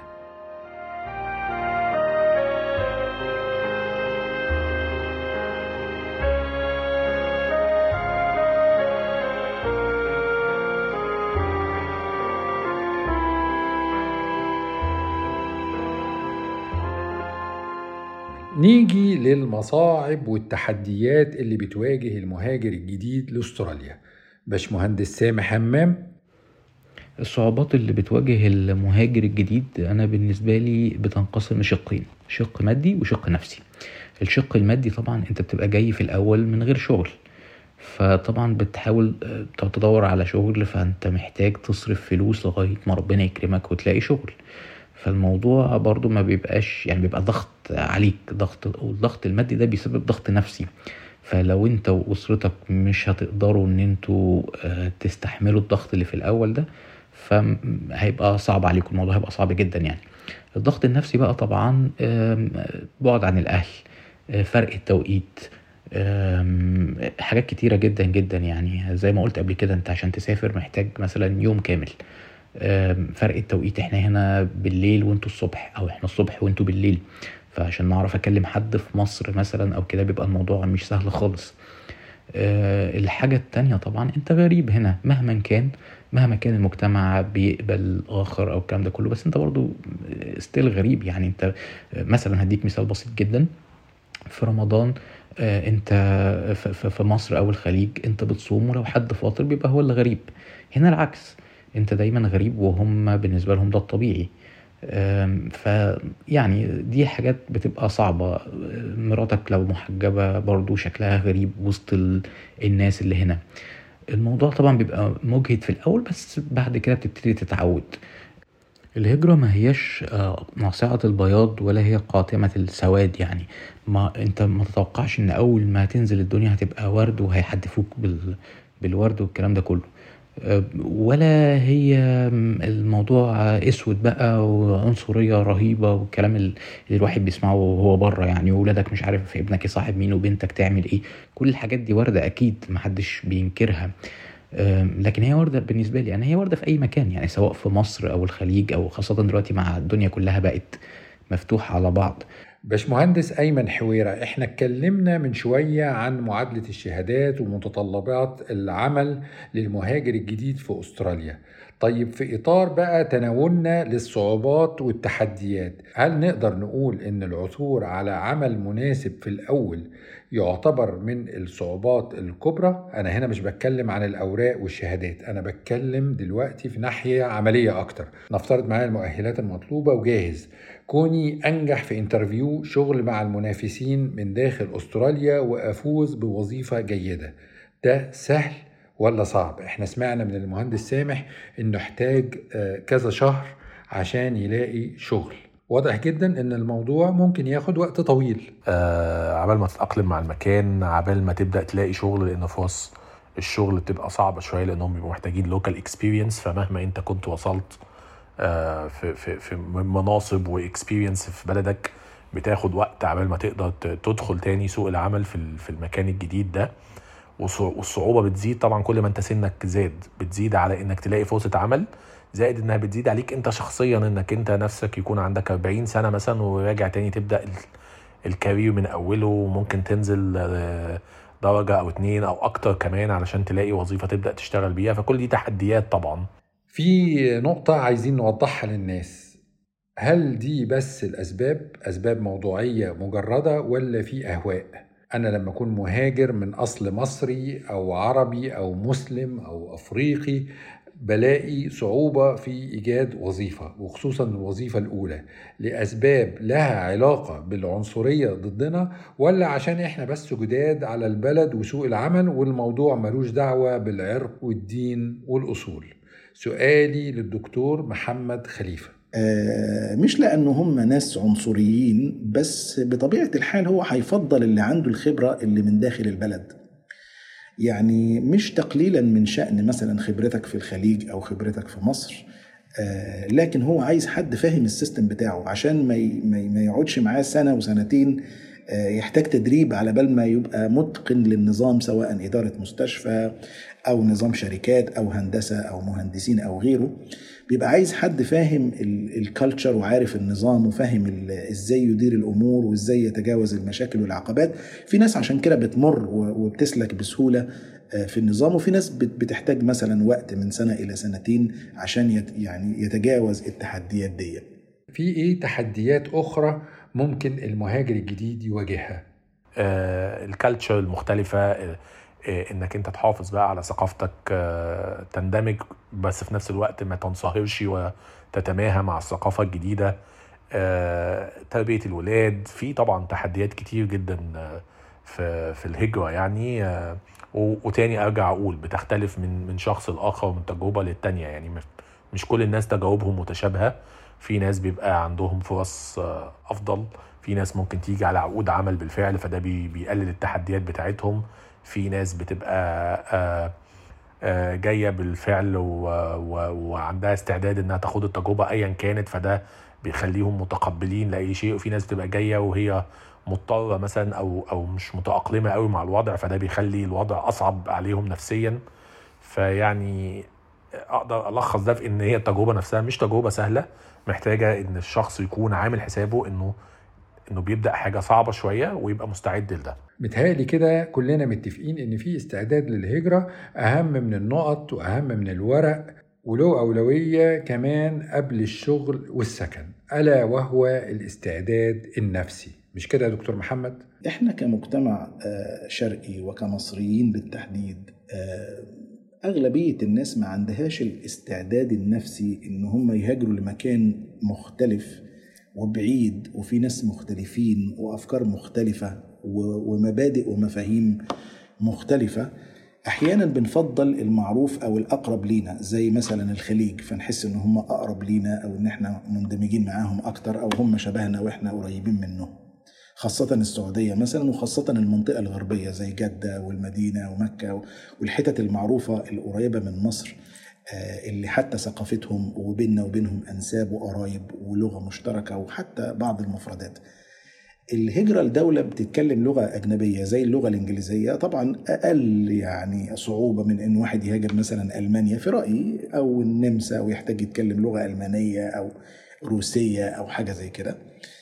نيجي للمصاعب والتحديات اللي بتواجه المهاجر الجديد لاستراليا باشمهندس سامح حمام الصعوبات اللي بتواجه المهاجر الجديد انا بالنسبه لي بتنقسم لشقين شق مادي وشق نفسي الشق المادي طبعا انت بتبقى جاي في الاول من غير شغل فطبعا بتحاول آه، تدور على شغل فانت محتاج تصرف فلوس لغايه ما ربنا يكرمك وتلاقي شغل فالموضوع برضو ما بيبقاش يعني بيبقى ضغط عليك ضغط والضغط المادي ده بيسبب ضغط نفسي فلو انت واسرتك مش هتقدروا ان انتوا آه، تستحملوا الضغط اللي في الاول ده فهيبقى صعب عليكم الموضوع هيبقى صعب جدا يعني الضغط النفسي بقى طبعا آم، بعد عن الاهل آه، فرق التوقيت آم، حاجات كتيرة جدا جدا يعني زي ما قلت قبل كده انت عشان تسافر محتاج مثلا يوم كامل آم، فرق التوقيت احنا هنا بالليل وانتوا الصبح او احنا الصبح وانتوا بالليل فعشان نعرف اكلم حد في مصر مثلا او كده بيبقى الموضوع مش سهل خالص آه، الحاجة التانية طبعا انت غريب هنا مهما كان مهما كان المجتمع بيقبل الآخر أو الكلام ده كله بس انت برضو ستيل غريب يعني انت آه، مثلا هديك مثال بسيط جدا في رمضان آه، انت ف- ف- في مصر او الخليج انت بتصوم ولو حد فاطر بيبقى هو اللي غريب هنا العكس انت دايما غريب وهم بالنسبة لهم ده الطبيعي آم، ف يعني دي حاجات بتبقى صعبة آه، مراتك لو محجبة برضو شكلها غريب وسط ال- الناس اللي هنا الموضوع طبعا بيبقى مجهد في الأول بس بعد كده بتبتدي تتعود الهجرة ما هيش آه، ناصعة البياض ولا هي قاتمة السواد يعني ما انت ما تتوقعش ان اول ما تنزل الدنيا هتبقى ورد وهيحدفوك بال بالورد والكلام ده كله آه، ولا هي الموضوع اسود بقى وعنصرية رهيبة والكلام اللي الواحد بيسمعه وهو بره يعني وولادك مش عارف ابنك يصاحب مين وبنتك تعمل ايه كل الحاجات دي وردة اكيد محدش بينكرها أم، لكن هي وردة بالنسبة لي أنا هي وردة في أي مكان يعني سواء في مصر أو الخليج أو خاصة دلوقتي مع الدنيا كلها بقت مفتوحة على بعض باشمهندس أيمن حويرة احنا اتكلمنا من شوية عن معادلة الشهادات ومتطلبات العمل للمهاجر الجديد في أستراليا طيب في إطار بقى تناولنا للصعوبات والتحديات هل نقدر نقول إن العثور على عمل مناسب في الأول يعتبر من الصعوبات الكبرى أنا هنا مش بتكلم عن الأوراق والشهادات أنا بتكلم دلوقتي في ناحية عملية أكتر نفترض معايا المؤهلات المطلوبة وجاهز كوني أنجح في انترفيو شغل مع المنافسين من داخل أستراليا وأفوز بوظيفة جيدة ده سهل ولا صعب احنا سمعنا من المهندس سامح انه احتاج آه، كذا شهر عشان يلاقي شغل واضح جدا ان الموضوع ممكن ياخد وقت طويل آه عبال ما تتأقلم مع المكان عبال ما تبدأ تلاقي شغل لأن فرص الشغل بتبقى صعبة شوية لأنهم بيبقوا محتاجين لوكال اكسبيرينس فمهما أنت كنت وصلت آه في في في مناصب واكسبيرينس في بلدك بتاخد وقت عبال ما تقدر ت- تدخل تاني سوق العمل في ال- في المكان الجديد ده والص- والصعوبة بتزيد طبعا كل ما انت سنك زاد بتزيد على انك تلاقي فرصة عمل زائد انها بتزيد عليك انت شخصيا انك انت نفسك يكون عندك 40 سنة مثلا وراجع تاني تبدأ ال- الكارير من اوله وممكن تنزل آه، درجة او اتنين او اكتر كمان علشان تلاقي وظيفة تبدأ تشتغل بيها فكل دي تحديات طبعا في نقطة عايزين نوضحها للناس هل دي بس الأسباب أسباب موضوعية مجردة ولا في أهواء؟ أنا لما أكون مهاجر من أصل مصري أو عربي أو مسلم أو أفريقي بلاقي صعوبة في إيجاد وظيفة وخصوصا الوظيفة الأولى لأسباب لها علاقة بالعنصرية ضدنا ولا عشان إحنا بس جداد على البلد وسوق العمل والموضوع ملوش دعوة بالعرق والدين والأصول سؤالي للدكتور محمد خليفة آه، مش لأنه هم ناس عنصريين بس بطبيعة الحال هو هيفضل اللي عنده الخبرة اللي من داخل البلد يعني مش تقليلا من شأن مثلا خبرتك في الخليج أو خبرتك في مصر آه، لكن هو عايز حد فاهم السيستم بتاعه عشان ما ي- ما ي- ما يقعدش معاه سنة وسنتين آه، يحتاج تدريب على بال ما يبقى متقن للنظام سواء إدارة مستشفى أو نظام شركات أو هندسة أو مهندسين أو غيره بيبقى عايز حد فاهم الكالتشر وعارف النظام وفاهم ال- ازاي يدير الامور وازاي يتجاوز المشاكل والعقبات في ناس عشان كده بتمر و- وبتسلك بسهوله آه، في النظام وفي ناس بت- بتحتاج مثلا وقت من سنه الى سنتين عشان يت يعني يتجاوز التحديات دي في إيه تحديات أخرى ممكن المهاجر الجديد يواجهها؟ آه، الكالتشر المختلفة آه، آه، انك انت تحافظ بقى على ثقافتك آه، تندمج بس في نفس الوقت ما تنصهرش وتتماهى مع الثقافة الجديدة آه، تربية الولاد في طبعا تحديات كتير جدا آه، في في الهجرة يعني آه، و- وتاني ارجع اقول بتختلف من من شخص لاخر ومن تجربة للتانية يعني مش- مش كل الناس تجاربهم متشابهة في ناس بيبقى عندهم فرص آه، افضل في ناس ممكن تيجي على عقود عمل بالفعل فده بي- بيقلل التحديات بتاعتهم في ناس بتبقى آه، آه، جايه بالفعل و- و- وعندها استعداد انها تاخد التجربه ايا كانت فده بيخليهم متقبلين لاي شيء وفي ناس بتبقى جايه وهي مضطره مثلا او او مش متاقلمه قوي مع الوضع فده بيخلي الوضع اصعب عليهم نفسيا فيعني اقدر الخص ده في ان هي التجربه نفسها مش تجربه سهله محتاجه ان الشخص يكون عامل حسابه انه انه بيبدا حاجه صعبه شويه ويبقى مستعد لده متهيألي كده كلنا متفقين ان في استعداد للهجرة اهم من النقط واهم من الورق وله أولوية كمان قبل الشغل والسكن ألا وهو الاستعداد النفسي مش كده يا دكتور محمد؟ احنا كمجتمع آه، شرقي وكمصريين بالتحديد آه، أغلبية الناس ما عندهاش الاستعداد النفسي إن هم يهاجروا لمكان مختلف وبعيد وفي ناس مختلفين وأفكار مختلفة و- ومبادئ ومفاهيم مختلفة أحيانا بنفضل المعروف أو الأقرب لينا زي مثلا الخليج فنحس إن هم أقرب لينا أو إن إحنا مندمجين معاهم أكتر أو هم شبهنا وإحنا قريبين منهم خاصة السعودية مثلا وخاصة المنطقة الغربية زي جدة والمدينة ومكة والحتت المعروفة القريبة من مصر آه، اللي حتى ثقافتهم وبيننا وبينهم أنساب وقرايب ولغة مشتركة وحتى بعض المفردات الهجرة لدولة بتتكلم لغة أجنبية زي اللغة الإنجليزية طبعا أقل يعني صعوبة من إن واحد يهاجر مثلا ألمانيا في رأيي أو النمسا ويحتاج يتكلم لغة ألمانية أو روسية أو حاجة زي كده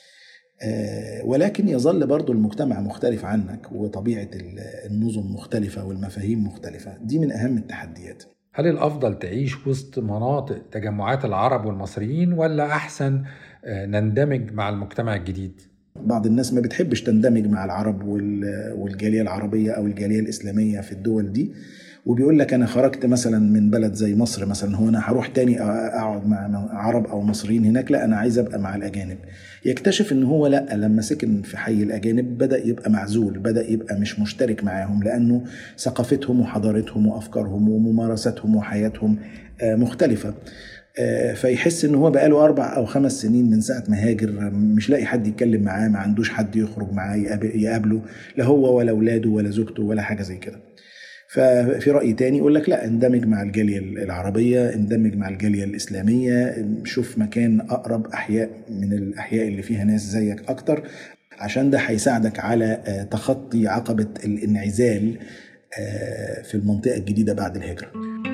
آه، ولكن يظل برضو المجتمع مختلف عنك وطبيعة ال- النظم مختلفة والمفاهيم مختلفة دي من أهم التحديات هل الأفضل تعيش وسط مناطق تجمعات العرب والمصريين ولا أحسن آه، نندمج مع المجتمع الجديد؟ بعض الناس ما بتحبش تندمج مع العرب وال- والجالية العربية أو الجالية الإسلامية في الدول دي وبيقول لك أنا خرجت مثلا من بلد زي مصر مثلا هو أنا هروح تاني أ- أقعد مع عرب أو مصريين هناك لا أنا عايز أبقى مع الأجانب يكتشف إن هو لا لما سكن في حي الأجانب بدأ يبقى معزول بدأ يبقى مش مشترك معاهم لأنه ثقافتهم وحضارتهم وأفكارهم وممارساتهم وحياتهم آه، مختلفة آه، فيحس ان هو بقاله اربع او خمس سنين من ساعه ما هاجر مش لاقي حد يتكلم معاه ما عندوش حد يخرج معاه يقاب- يقابله لا هو ولا اولاده ولا زوجته ولا حاجه زي كده ففي راي تاني يقول لك لا اندمج مع الجاليه العربيه اندمج مع الجاليه الاسلاميه شوف مكان اقرب احياء من الاحياء اللي فيها ناس زيك اكتر عشان ده هيساعدك على آه، تخطي عقبه الانعزال آه، في المنطقه الجديده بعد الهجره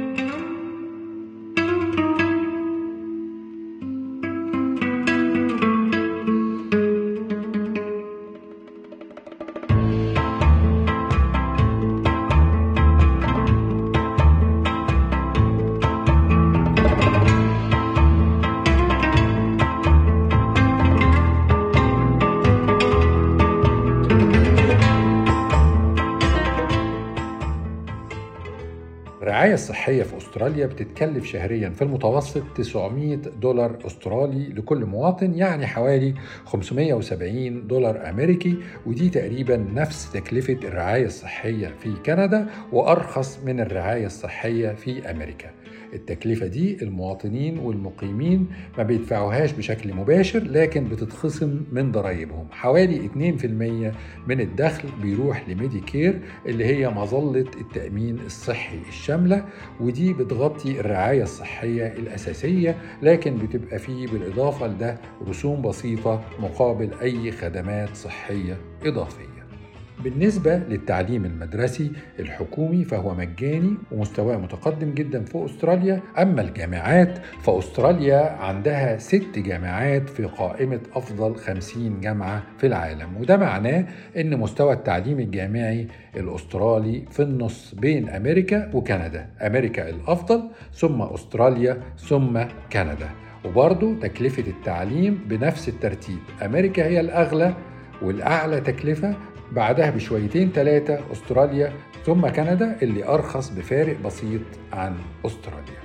الرعاية الصحية في أستراليا بتتكلف شهريا في المتوسط 900 دولار أسترالي لكل مواطن يعني حوالي 570 دولار أمريكي ودي تقريبا نفس تكلفة الرعاية الصحية في كندا وأرخص من الرعاية الصحية في أمريكا التكلفة دي المواطنين والمقيمين ما بيدفعوهاش بشكل مباشر لكن بتتخصم من ضرائبهم حوالي 2% من الدخل بيروح لميديكير اللي هي مظلة التأمين الصحي الشاملة ودي بتغطي الرعاية الصحية الأساسية لكن بتبقى فيه بالإضافة لده رسوم بسيطة مقابل أي خدمات صحية إضافية بالنسبة للتعليم المدرسي الحكومي فهو مجاني ومستواه متقدم جدا في أستراليا أما الجامعات فأستراليا عندها ست جامعات في قائمة أفضل 50 جامعة في العالم وده معناه أن مستوى التعليم الجامعي الأسترالي في النص بين أمريكا وكندا أمريكا الأفضل ثم أستراليا ثم كندا وبرضه تكلفة التعليم بنفس الترتيب أمريكا هي الأغلى والأعلى تكلفة بعدها بشويتين ثلاثة أستراليا ثم كندا اللي أرخص بفارق بسيط عن أستراليا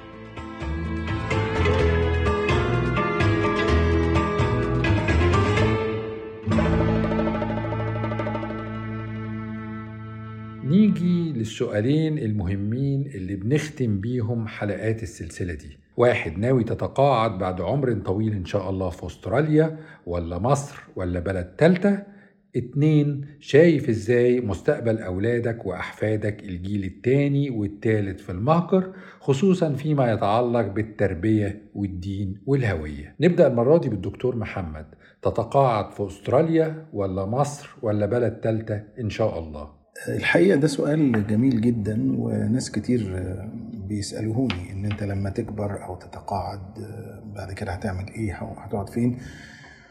نيجي للسؤالين المهمين اللي بنختم بيهم حلقات السلسلة دي واحد ناوي تتقاعد بعد عمر طويل إن شاء الله في أستراليا ولا مصر ولا بلد تالتة اتنين شايف ازاي مستقبل أولادك وأحفادك الجيل التاني والتالت في المهجر خصوصا فيما يتعلق بالتربية والدين والهوية نبدأ المرة دي بالدكتور محمد تتقاعد في أستراليا ولا مصر ولا بلد تالتة إن شاء الله الحقيقة ده سؤال جميل جدا وناس كتير بيسألوهوني إن أنت لما تكبر أو تتقاعد بعد كده هتعمل إيه أو هتقعد فين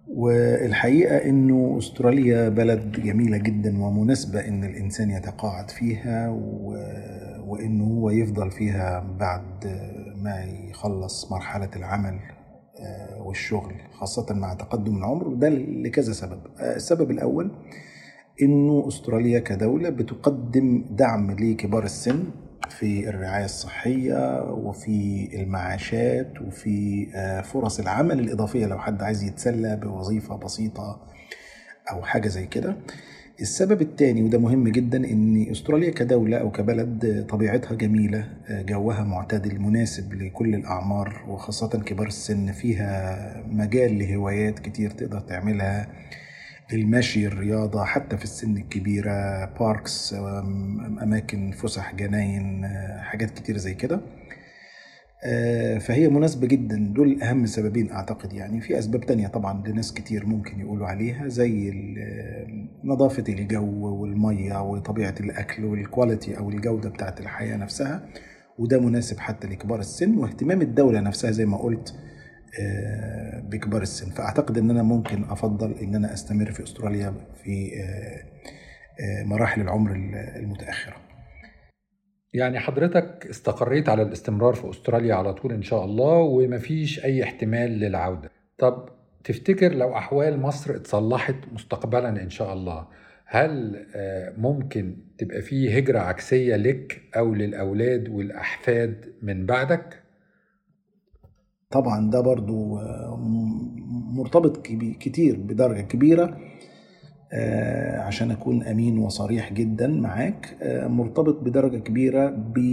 والحقيقة إنه أستراليا بلد جميلة جدا ومناسبة إن الإنسان يتقاعد فيها و... وإنه هو يفضل فيها بعد ما يخلص مرحلة العمل آه، والشغل خاصة مع تقدم العمر وده لكذا سبب آه، السبب الأول إنه أستراليا كدولة بتقدم دعم لكبار السن في الرعاية الصحية وفي المعاشات وفي آه، فرص العمل الإضافية لو حد عايز يتسلى بوظيفة بسيطة أو حاجة زي كده السبب الثاني وده مهم جدا ان استراليا كدوله او كبلد طبيعتها جميله جوها معتدل مناسب لكل الاعمار وخاصه كبار السن فيها مجال لهوايات كتير تقدر تعملها المشي الرياضة حتى في السن الكبيرة باركس أماكن فسح جناين حاجات كتير زي كده آه، فهي مناسبة جدا دول أهم سببين أعتقد يعني في أسباب تانية طبعا لناس كتير ممكن يقولوا عليها زي ال- نظافة الجو والمية وطبيعة الأكل والكواليتي أو الجودة بتاعت الحياة نفسها وده مناسب حتى لكبار السن واهتمام الدولة نفسها زي ما قلت آه، بكبار السن فأعتقد أن أنا ممكن أفضل أن أنا أستمر في أستراليا في آه، آه، مراحل العمر المتأخرة يعني حضرتك استقريت على الاستمرار في استراليا على طول ان شاء الله ومفيش اي احتمال للعودة طب تفتكر لو احوال مصر اتصلحت مستقبلا ان شاء الله هل آه، ممكن تبقى فيه هجرة عكسية لك او للاولاد والاحفاد من بعدك طبعا ده برضو آه، م- مرتبط كبي- كتير بدرجة كبيرة آه، عشان أكون أمين وصريح جدا معاك آه، مرتبط بدرجة كبيرة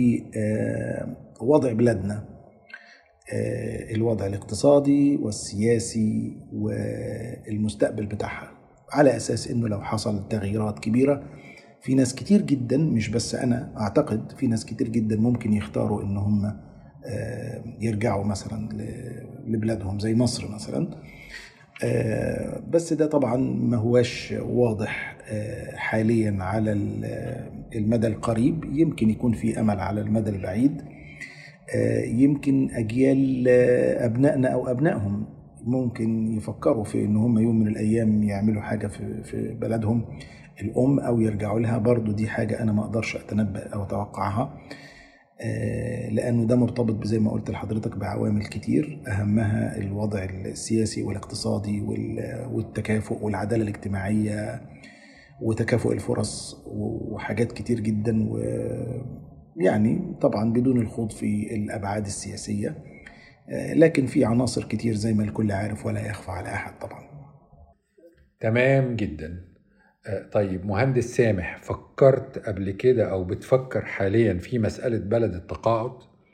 بوضع بلادنا آه، الوضع الاقتصادي والسياسي والمستقبل بتاعها على أساس إنه لو حصل تغييرات كبيرة في ناس كتير جدا مش بس أنا أعتقد في ناس كتير جدا ممكن يختاروا إن هم آه، يرجعوا مثلا ل- لبلادهم زي مصر مثلا آه، بس ده طبعا ما هواش واضح آه، حاليا على ال- المدى القريب يمكن يكون في امل على المدى البعيد آه، يمكن اجيال آه، ابنائنا او ابنائهم ممكن يفكروا في ان هم يوم من الايام يعملوا حاجه في في بلدهم الام او يرجعوا لها برضو دي حاجه انا ما اقدرش اتنبأ او اتوقعها آه، لانه ده مرتبط زي ما قلت لحضرتك بعوامل كتير اهمها الوضع السياسي والاقتصادي وال- والتكافؤ والعداله الاجتماعيه وتكافؤ الفرص وحاجات كتير جدا ويعني طبعا بدون الخوض في الابعاد السياسيه آه، لكن في عناصر كتير زي ما الكل عارف ولا يخفى على احد طبعا تمام جدا آه، طيب مهندس سامح فكرت قبل كده او بتفكر حاليا في مسألة بلد التقاعد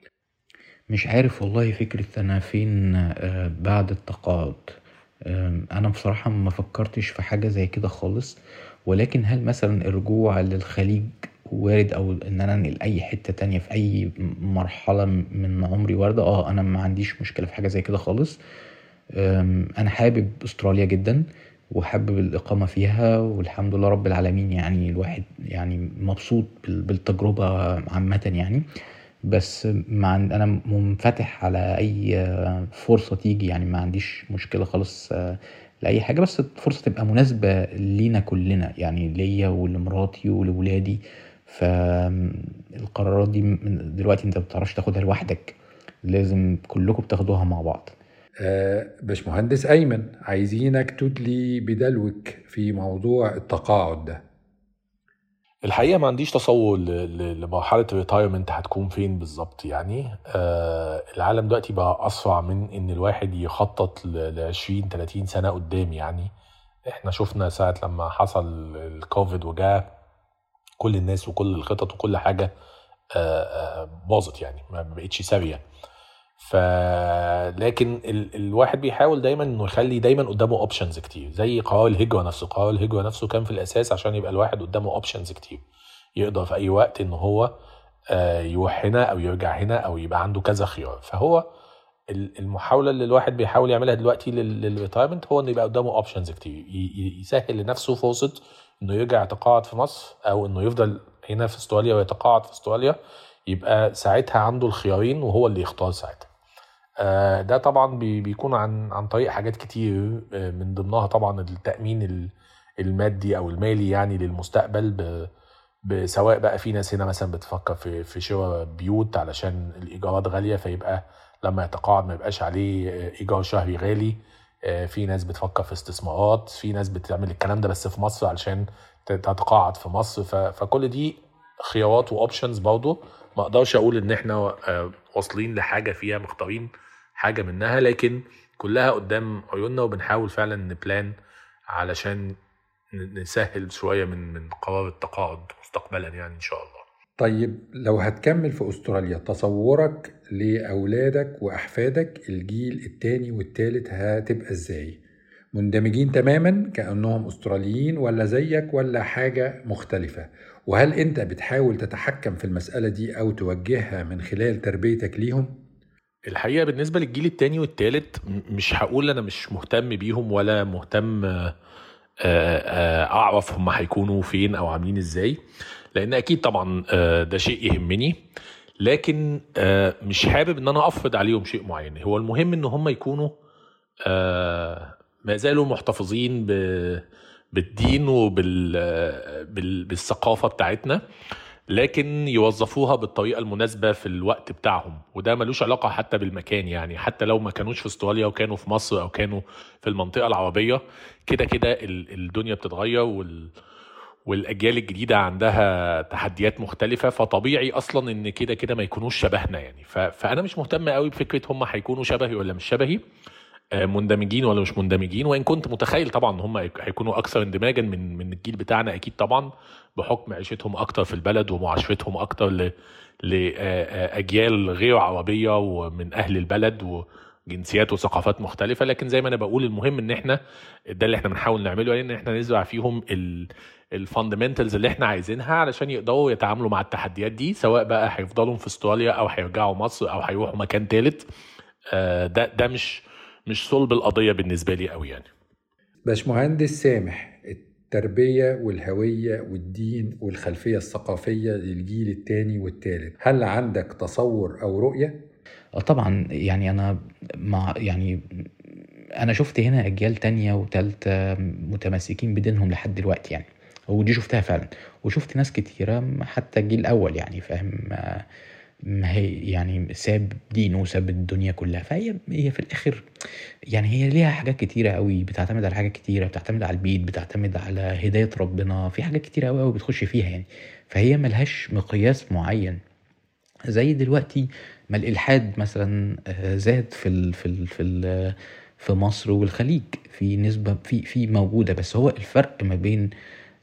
مش عارف والله فكرة أنا فين آه، بعد التقاعد آم، أنا بصراحة ما فكرتش في حاجة زي كده خالص ولكن هل مثلا الرجوع للخليج وارد أو إن أنا أنقل أي حتة تانية في أي مرحلة من عمري واردة اه أنا ما عنديش مشكلة في حاجة زي كده خالص أم، أنا حابب أستراليا جدا وحابب الإقامة فيها والحمد لله رب العالمين يعني الواحد يعني مبسوط بال- بالتجربة عامة يعني بس مع أنا منفتح على أي فرصة تيجي يعني ما عنديش مشكلة خالص آه، لأي حاجة بس الفرصة تبقى مناسبة لينا كلنا يعني ليا ولمراتي ولولادي فالقرارات دي من- دلوقتي انت ما بتعرفش تاخدها لوحدك لازم كلكم بتاخدوها مع بعض آه، باشمهندس أيمن عايزينك تدلي بدلوك في موضوع التقاعد ده الحقيقه ما عنديش تصور ل- ل- لمرحله الريتايرمنت هتكون فين بالظبط يعني آه العالم دلوقتي بقى اسرع من ان الواحد يخطط ل 20 30 سنه قدام يعني احنا شفنا ساعه لما حصل الكوفيد وجاء كل الناس وكل الخطط وكل حاجه آه، آه، باظت يعني ما بقتش ساريه ف لكن ال... الواحد بيحاول دايما انه يخلي دايما قدامه اوبشنز كتير زي قرار الهجره نفسه قرار الهجره نفسه كان في الاساس عشان يبقى الواحد قدامه اوبشنز كتير يقدر في اي وقت ان هو آه، يروح هنا او يرجع هنا او يبقى عنده كذا خيار فهو ال- المحاوله اللي الواحد بيحاول يعملها دلوقتي للريتايرمنت هو انه يبقى قدامه اوبشنز كتير ي- ي- يسهل لنفسه فرصه انه يرجع يتقاعد في مصر او انه يفضل هنا في استراليا ويتقاعد في استراليا يبقى ساعتها عنده الخيارين وهو اللي يختار ساعتها آه، ده طبعا بي- بيكون عن عن طريق حاجات كتير آه، من ضمنها طبعا التأمين ال- المادي او المالي يعني للمستقبل ب ب- سواء بقى في ناس هنا مثلا بتفكر في في شراء بيوت علشان الايجارات غاليه فيبقى لما يتقاعد ما يبقاش عليه آه، ايجار شهري غالي آه، في ناس بتفكر في استثمارات في ناس بتعمل الكلام ده بس في مصر علشان ت- تتقاعد في مصر ف- فكل دي خيارات واوبشنز برضه ما اقدرش اقول ان احنا آه، واصلين لحاجه فيها مختارين حاجه منها لكن كلها قدام عيوننا وبنحاول فعلا نبلان علشان ن- نسهل شويه من من قرار التقاعد مستقبلا يعني ان شاء الله طيب لو هتكمل في أستراليا تصورك لأولادك وأحفادك الجيل التاني والتالت هتبقى إزاي؟ مندمجين تماما كأنهم أستراليين ولا زيك ولا حاجة مختلفة؟ وهل أنت بتحاول تتحكم في المسألة دي أو توجهها من خلال تربيتك ليهم؟ الحقيقه بالنسبه للجيل التاني والتالت م- مش هقول انا مش مهتم بيهم ولا مهتم آه، آه، اعرف هم هيكونوا فين او عاملين ازاي لان اكيد طبعا آه، ده شيء يهمني لكن آه، مش حابب ان انا افرض عليهم شيء معين هو المهم ان هم يكونوا آه، ما زالوا محتفظين ب- بالدين وبالثقافه بتاعتنا لكن يوظفوها بالطريقه المناسبه في الوقت بتاعهم وده ملوش علاقه حتى بالمكان يعني حتى لو ما كانوش في استراليا وكانوا في مصر او كانوا في المنطقه العربيه كده كده ال- الدنيا بتتغير وال والاجيال الجديده عندها تحديات مختلفه فطبيعي اصلا ان كده كده ما يكونوش شبهنا يعني ف... فانا مش مهتم قوي بفكره هم هيكونوا شبهي ولا مش شبهي آه، مندمجين ولا مش مندمجين وان كنت متخيل طبعا ان هم هيكونوا اكثر اندماجا من من الجيل بتاعنا اكيد طبعا بحكم عيشتهم اكتر في البلد ومعاشرتهم اكتر ل لاجيال غير عربيه ومن اهل البلد وجنسيات وثقافات مختلفه لكن زي ما انا بقول المهم ان احنا ده اللي احنا بنحاول نعمله يعني ان احنا نزرع فيهم ال الفاندمنتالز اللي احنا عايزينها علشان يقدروا يتعاملوا مع التحديات دي سواء بقى هيفضلوا في استراليا او هيرجعوا مصر او هيروحوا مكان تالت آه، ده ده مش مش صلب القضيه بالنسبه لي قوي يعني باشمهندس سامح التربية والهوية والدين والخلفية الثقافية للجيل التاني والتالت هل عندك تصور أو رؤية؟ اه طبعا يعني انا مع يعني انا شفت هنا اجيال تانية وتالتة متمسكين بدينهم لحد دلوقتي يعني ودي شفتها فعلا وشفت ناس كتيرة حتى الجيل الاول يعني فاهم ما- ما هي يعني ساب دينه وساب الدنيا كلها فهي هي في الاخر يعني هي ليها حاجات كتيرة قوي بتعتمد على حاجات كتيرة بتعتمد على البيت بتعتمد على هداية ربنا في حاجات كتيرة قوي قوي بتخش فيها يعني فهي ملهاش مقياس معين زي دلوقتي ما الالحاد مثلا آه، زاد في ال في ال في ال في مصر والخليج في نسبه في في موجوده بس هو الفرق ما بين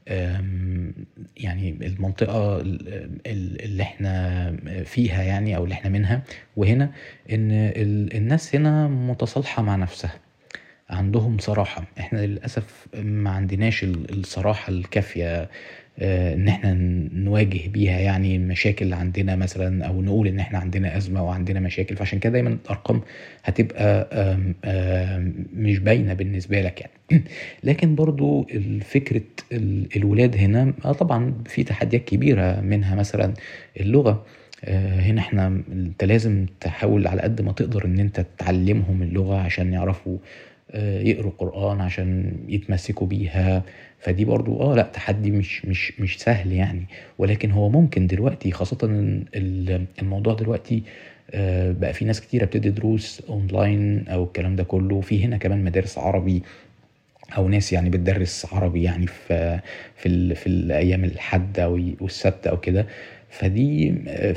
آم، يعني المنطقه ال- ال- اللي احنا فيها يعني او اللي احنا منها وهنا ان ال- الناس هنا متصالحه مع نفسها عندهم صراحة احنا للأسف ما عندناش ال- الصراحة الكافية آه، ان احنا ن- نواجه بيها يعني المشاكل اللي عندنا مثلا او نقول ان احنا عندنا ازمة او عندنا مشاكل فعشان كده دايما الارقام هتبقى آم، آم، مش باينة بالنسبة لك يعني لكن برضو فكرة ال- الولاد هنا آه، طبعا في تحديات كبيرة منها مثلا اللغة آه، هنا احنا انت لازم تحاول على قد ما تقدر ان انت تعلمهم اللغة عشان يعرفوا آه، يقروا قرآن عشان يتمسكوا بيها فدي برضو اه لا تحدي مش مش مش سهل يعني ولكن هو ممكن دلوقتي خاصة إن ال- الموضوع دلوقتي آه، بقى في ناس كتيرة بتدي دروس اونلاين او الكلام ده كله في هنا كمان مدارس عربي او ناس يعني بتدرس عربي يعني في في ال في الايام الحد او والسبت او كده فدي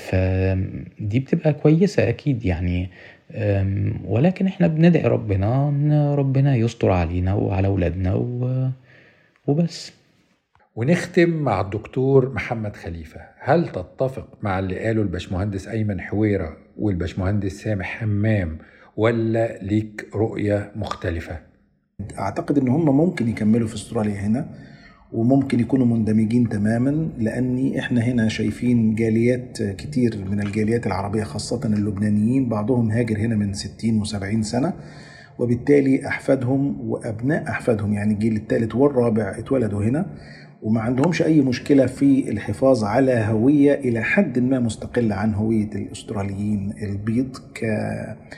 فدي بتبقى كويسه اكيد يعني أم، ولكن احنا بندعي ربنا ان ربنا يستر علينا وعلى اولادنا و- وبس ونختم مع الدكتور محمد خليفة هل تتفق مع اللي قاله الباشمهندس أيمن حويرة والباشمهندس سامح حمام ولا ليك رؤية مختلفة؟ اعتقد ان هم ممكن يكملوا في استراليا هنا وممكن يكونوا مندمجين تماما لاني احنا هنا شايفين جاليات كتير من الجاليات العربيه خاصه اللبنانيين بعضهم هاجر هنا من 60 و70 سنه وبالتالي احفادهم وابناء احفادهم يعني الجيل الثالث والرابع اتولدوا هنا وما عندهمش اي مشكله في الحفاظ على هويه الى حد ما مستقله عن هويه الاستراليين البيض ك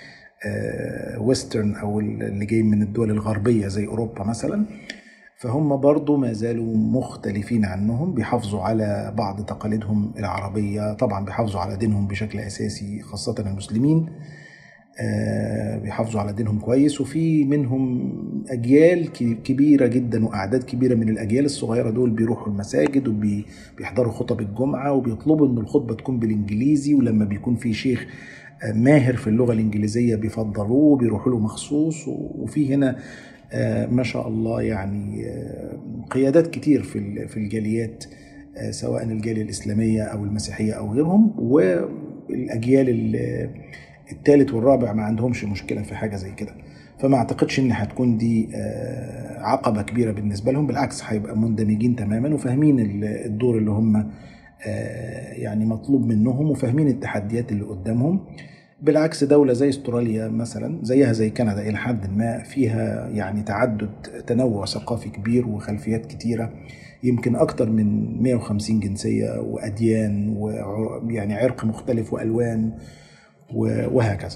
ويسترن او اللي جاي من الدول الغربيه زي اوروبا مثلا فهم برضو ما زالوا مختلفين عنهم بيحافظوا على بعض تقاليدهم العربيه طبعا بيحافظوا على دينهم بشكل اساسي خاصه المسلمين آه، بيحافظوا على دينهم كويس وفي منهم اجيال كي- كبيره جدا واعداد كبيره من الاجيال الصغيره دول بيروحوا المساجد وبيحضروا خطب الجمعه وبيطلبوا ان الخطبه تكون بالانجليزي ولما بيكون في شيخ آه، ماهر في اللغه الانجليزيه بيفضلوه وبيروحوا له مخصوص و- وفي هنا آه، ما شاء الله يعني آه، قيادات كتير في ال- في الجاليات آه، سواء الجاليه الاسلاميه او المسيحيه او غيرهم والاجيال ال- الثالث والرابع ما عندهمش مشكله في حاجه زي كده فما اعتقدش ان هتكون دي آه، عقبه كبيره بالنسبه لهم بالعكس هيبقى مندمجين تماما وفاهمين ال- الدور اللي هم آه، يعني مطلوب منهم وفاهمين التحديات اللي قدامهم بالعكس دولة زي استراليا مثلا زيها زي كندا إلى حد ما فيها يعني تعدد تنوع ثقافي كبير وخلفيات كتيرة يمكن أكتر من 150 جنسية وأديان ويعني عرق مختلف وألوان و- وهكذا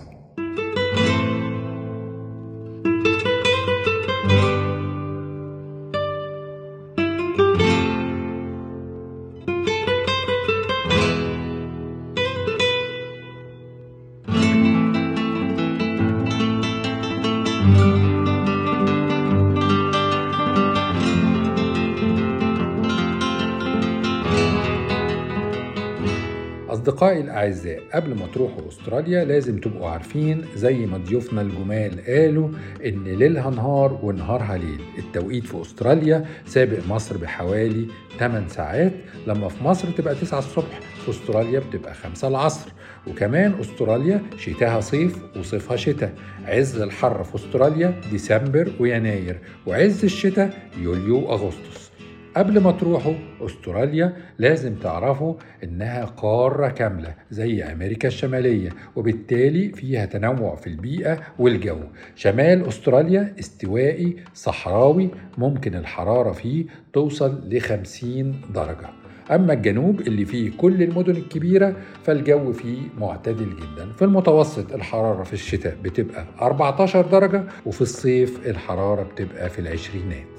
أصدقائي الأعزاء قبل ما تروحوا أستراليا لازم تبقوا عارفين زي ما ضيوفنا الجمال قالوا إن ليلها نهار ونهارها ليل التوقيت في أستراليا سابق مصر بحوالي 8 ساعات لما في مصر تبقى 9 الصبح في أستراليا بتبقى 5 العصر وكمان أستراليا شتاها صيف وصيفها شتاء عز الحر في أستراليا ديسمبر ويناير وعز الشتاء يوليو وأغسطس قبل ما تروحوا استراليا لازم تعرفوا انها قاره كامله زي امريكا الشماليه وبالتالي فيها تنوع في البيئه والجو شمال استراليا استوائي صحراوي ممكن الحراره فيه توصل ل 50 درجه اما الجنوب اللي فيه كل المدن الكبيره فالجو فيه معتدل جدا في المتوسط الحراره في الشتاء بتبقى 14 درجه وفي الصيف الحراره بتبقى في العشرينات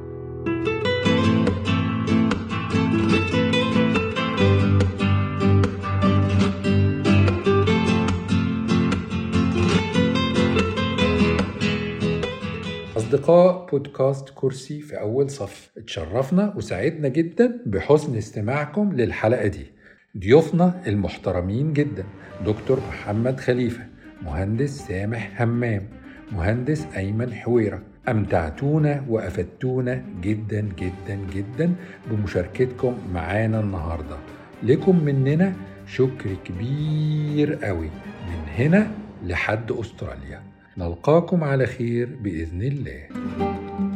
أصدقاء بودكاست كرسي في أول صف اتشرفنا وسعدنا جدا بحسن استماعكم للحلقة دي ضيوفنا المحترمين جدا دكتور محمد خليفة مهندس سامح همام مهندس أيمن حويرة أمتعتونا وأفدتونا جدا جدا جدا بمشاركتكم معانا النهاردة لكم مننا شكر كبير قوي من هنا لحد أستراليا نلقاكم على خير بإذن الله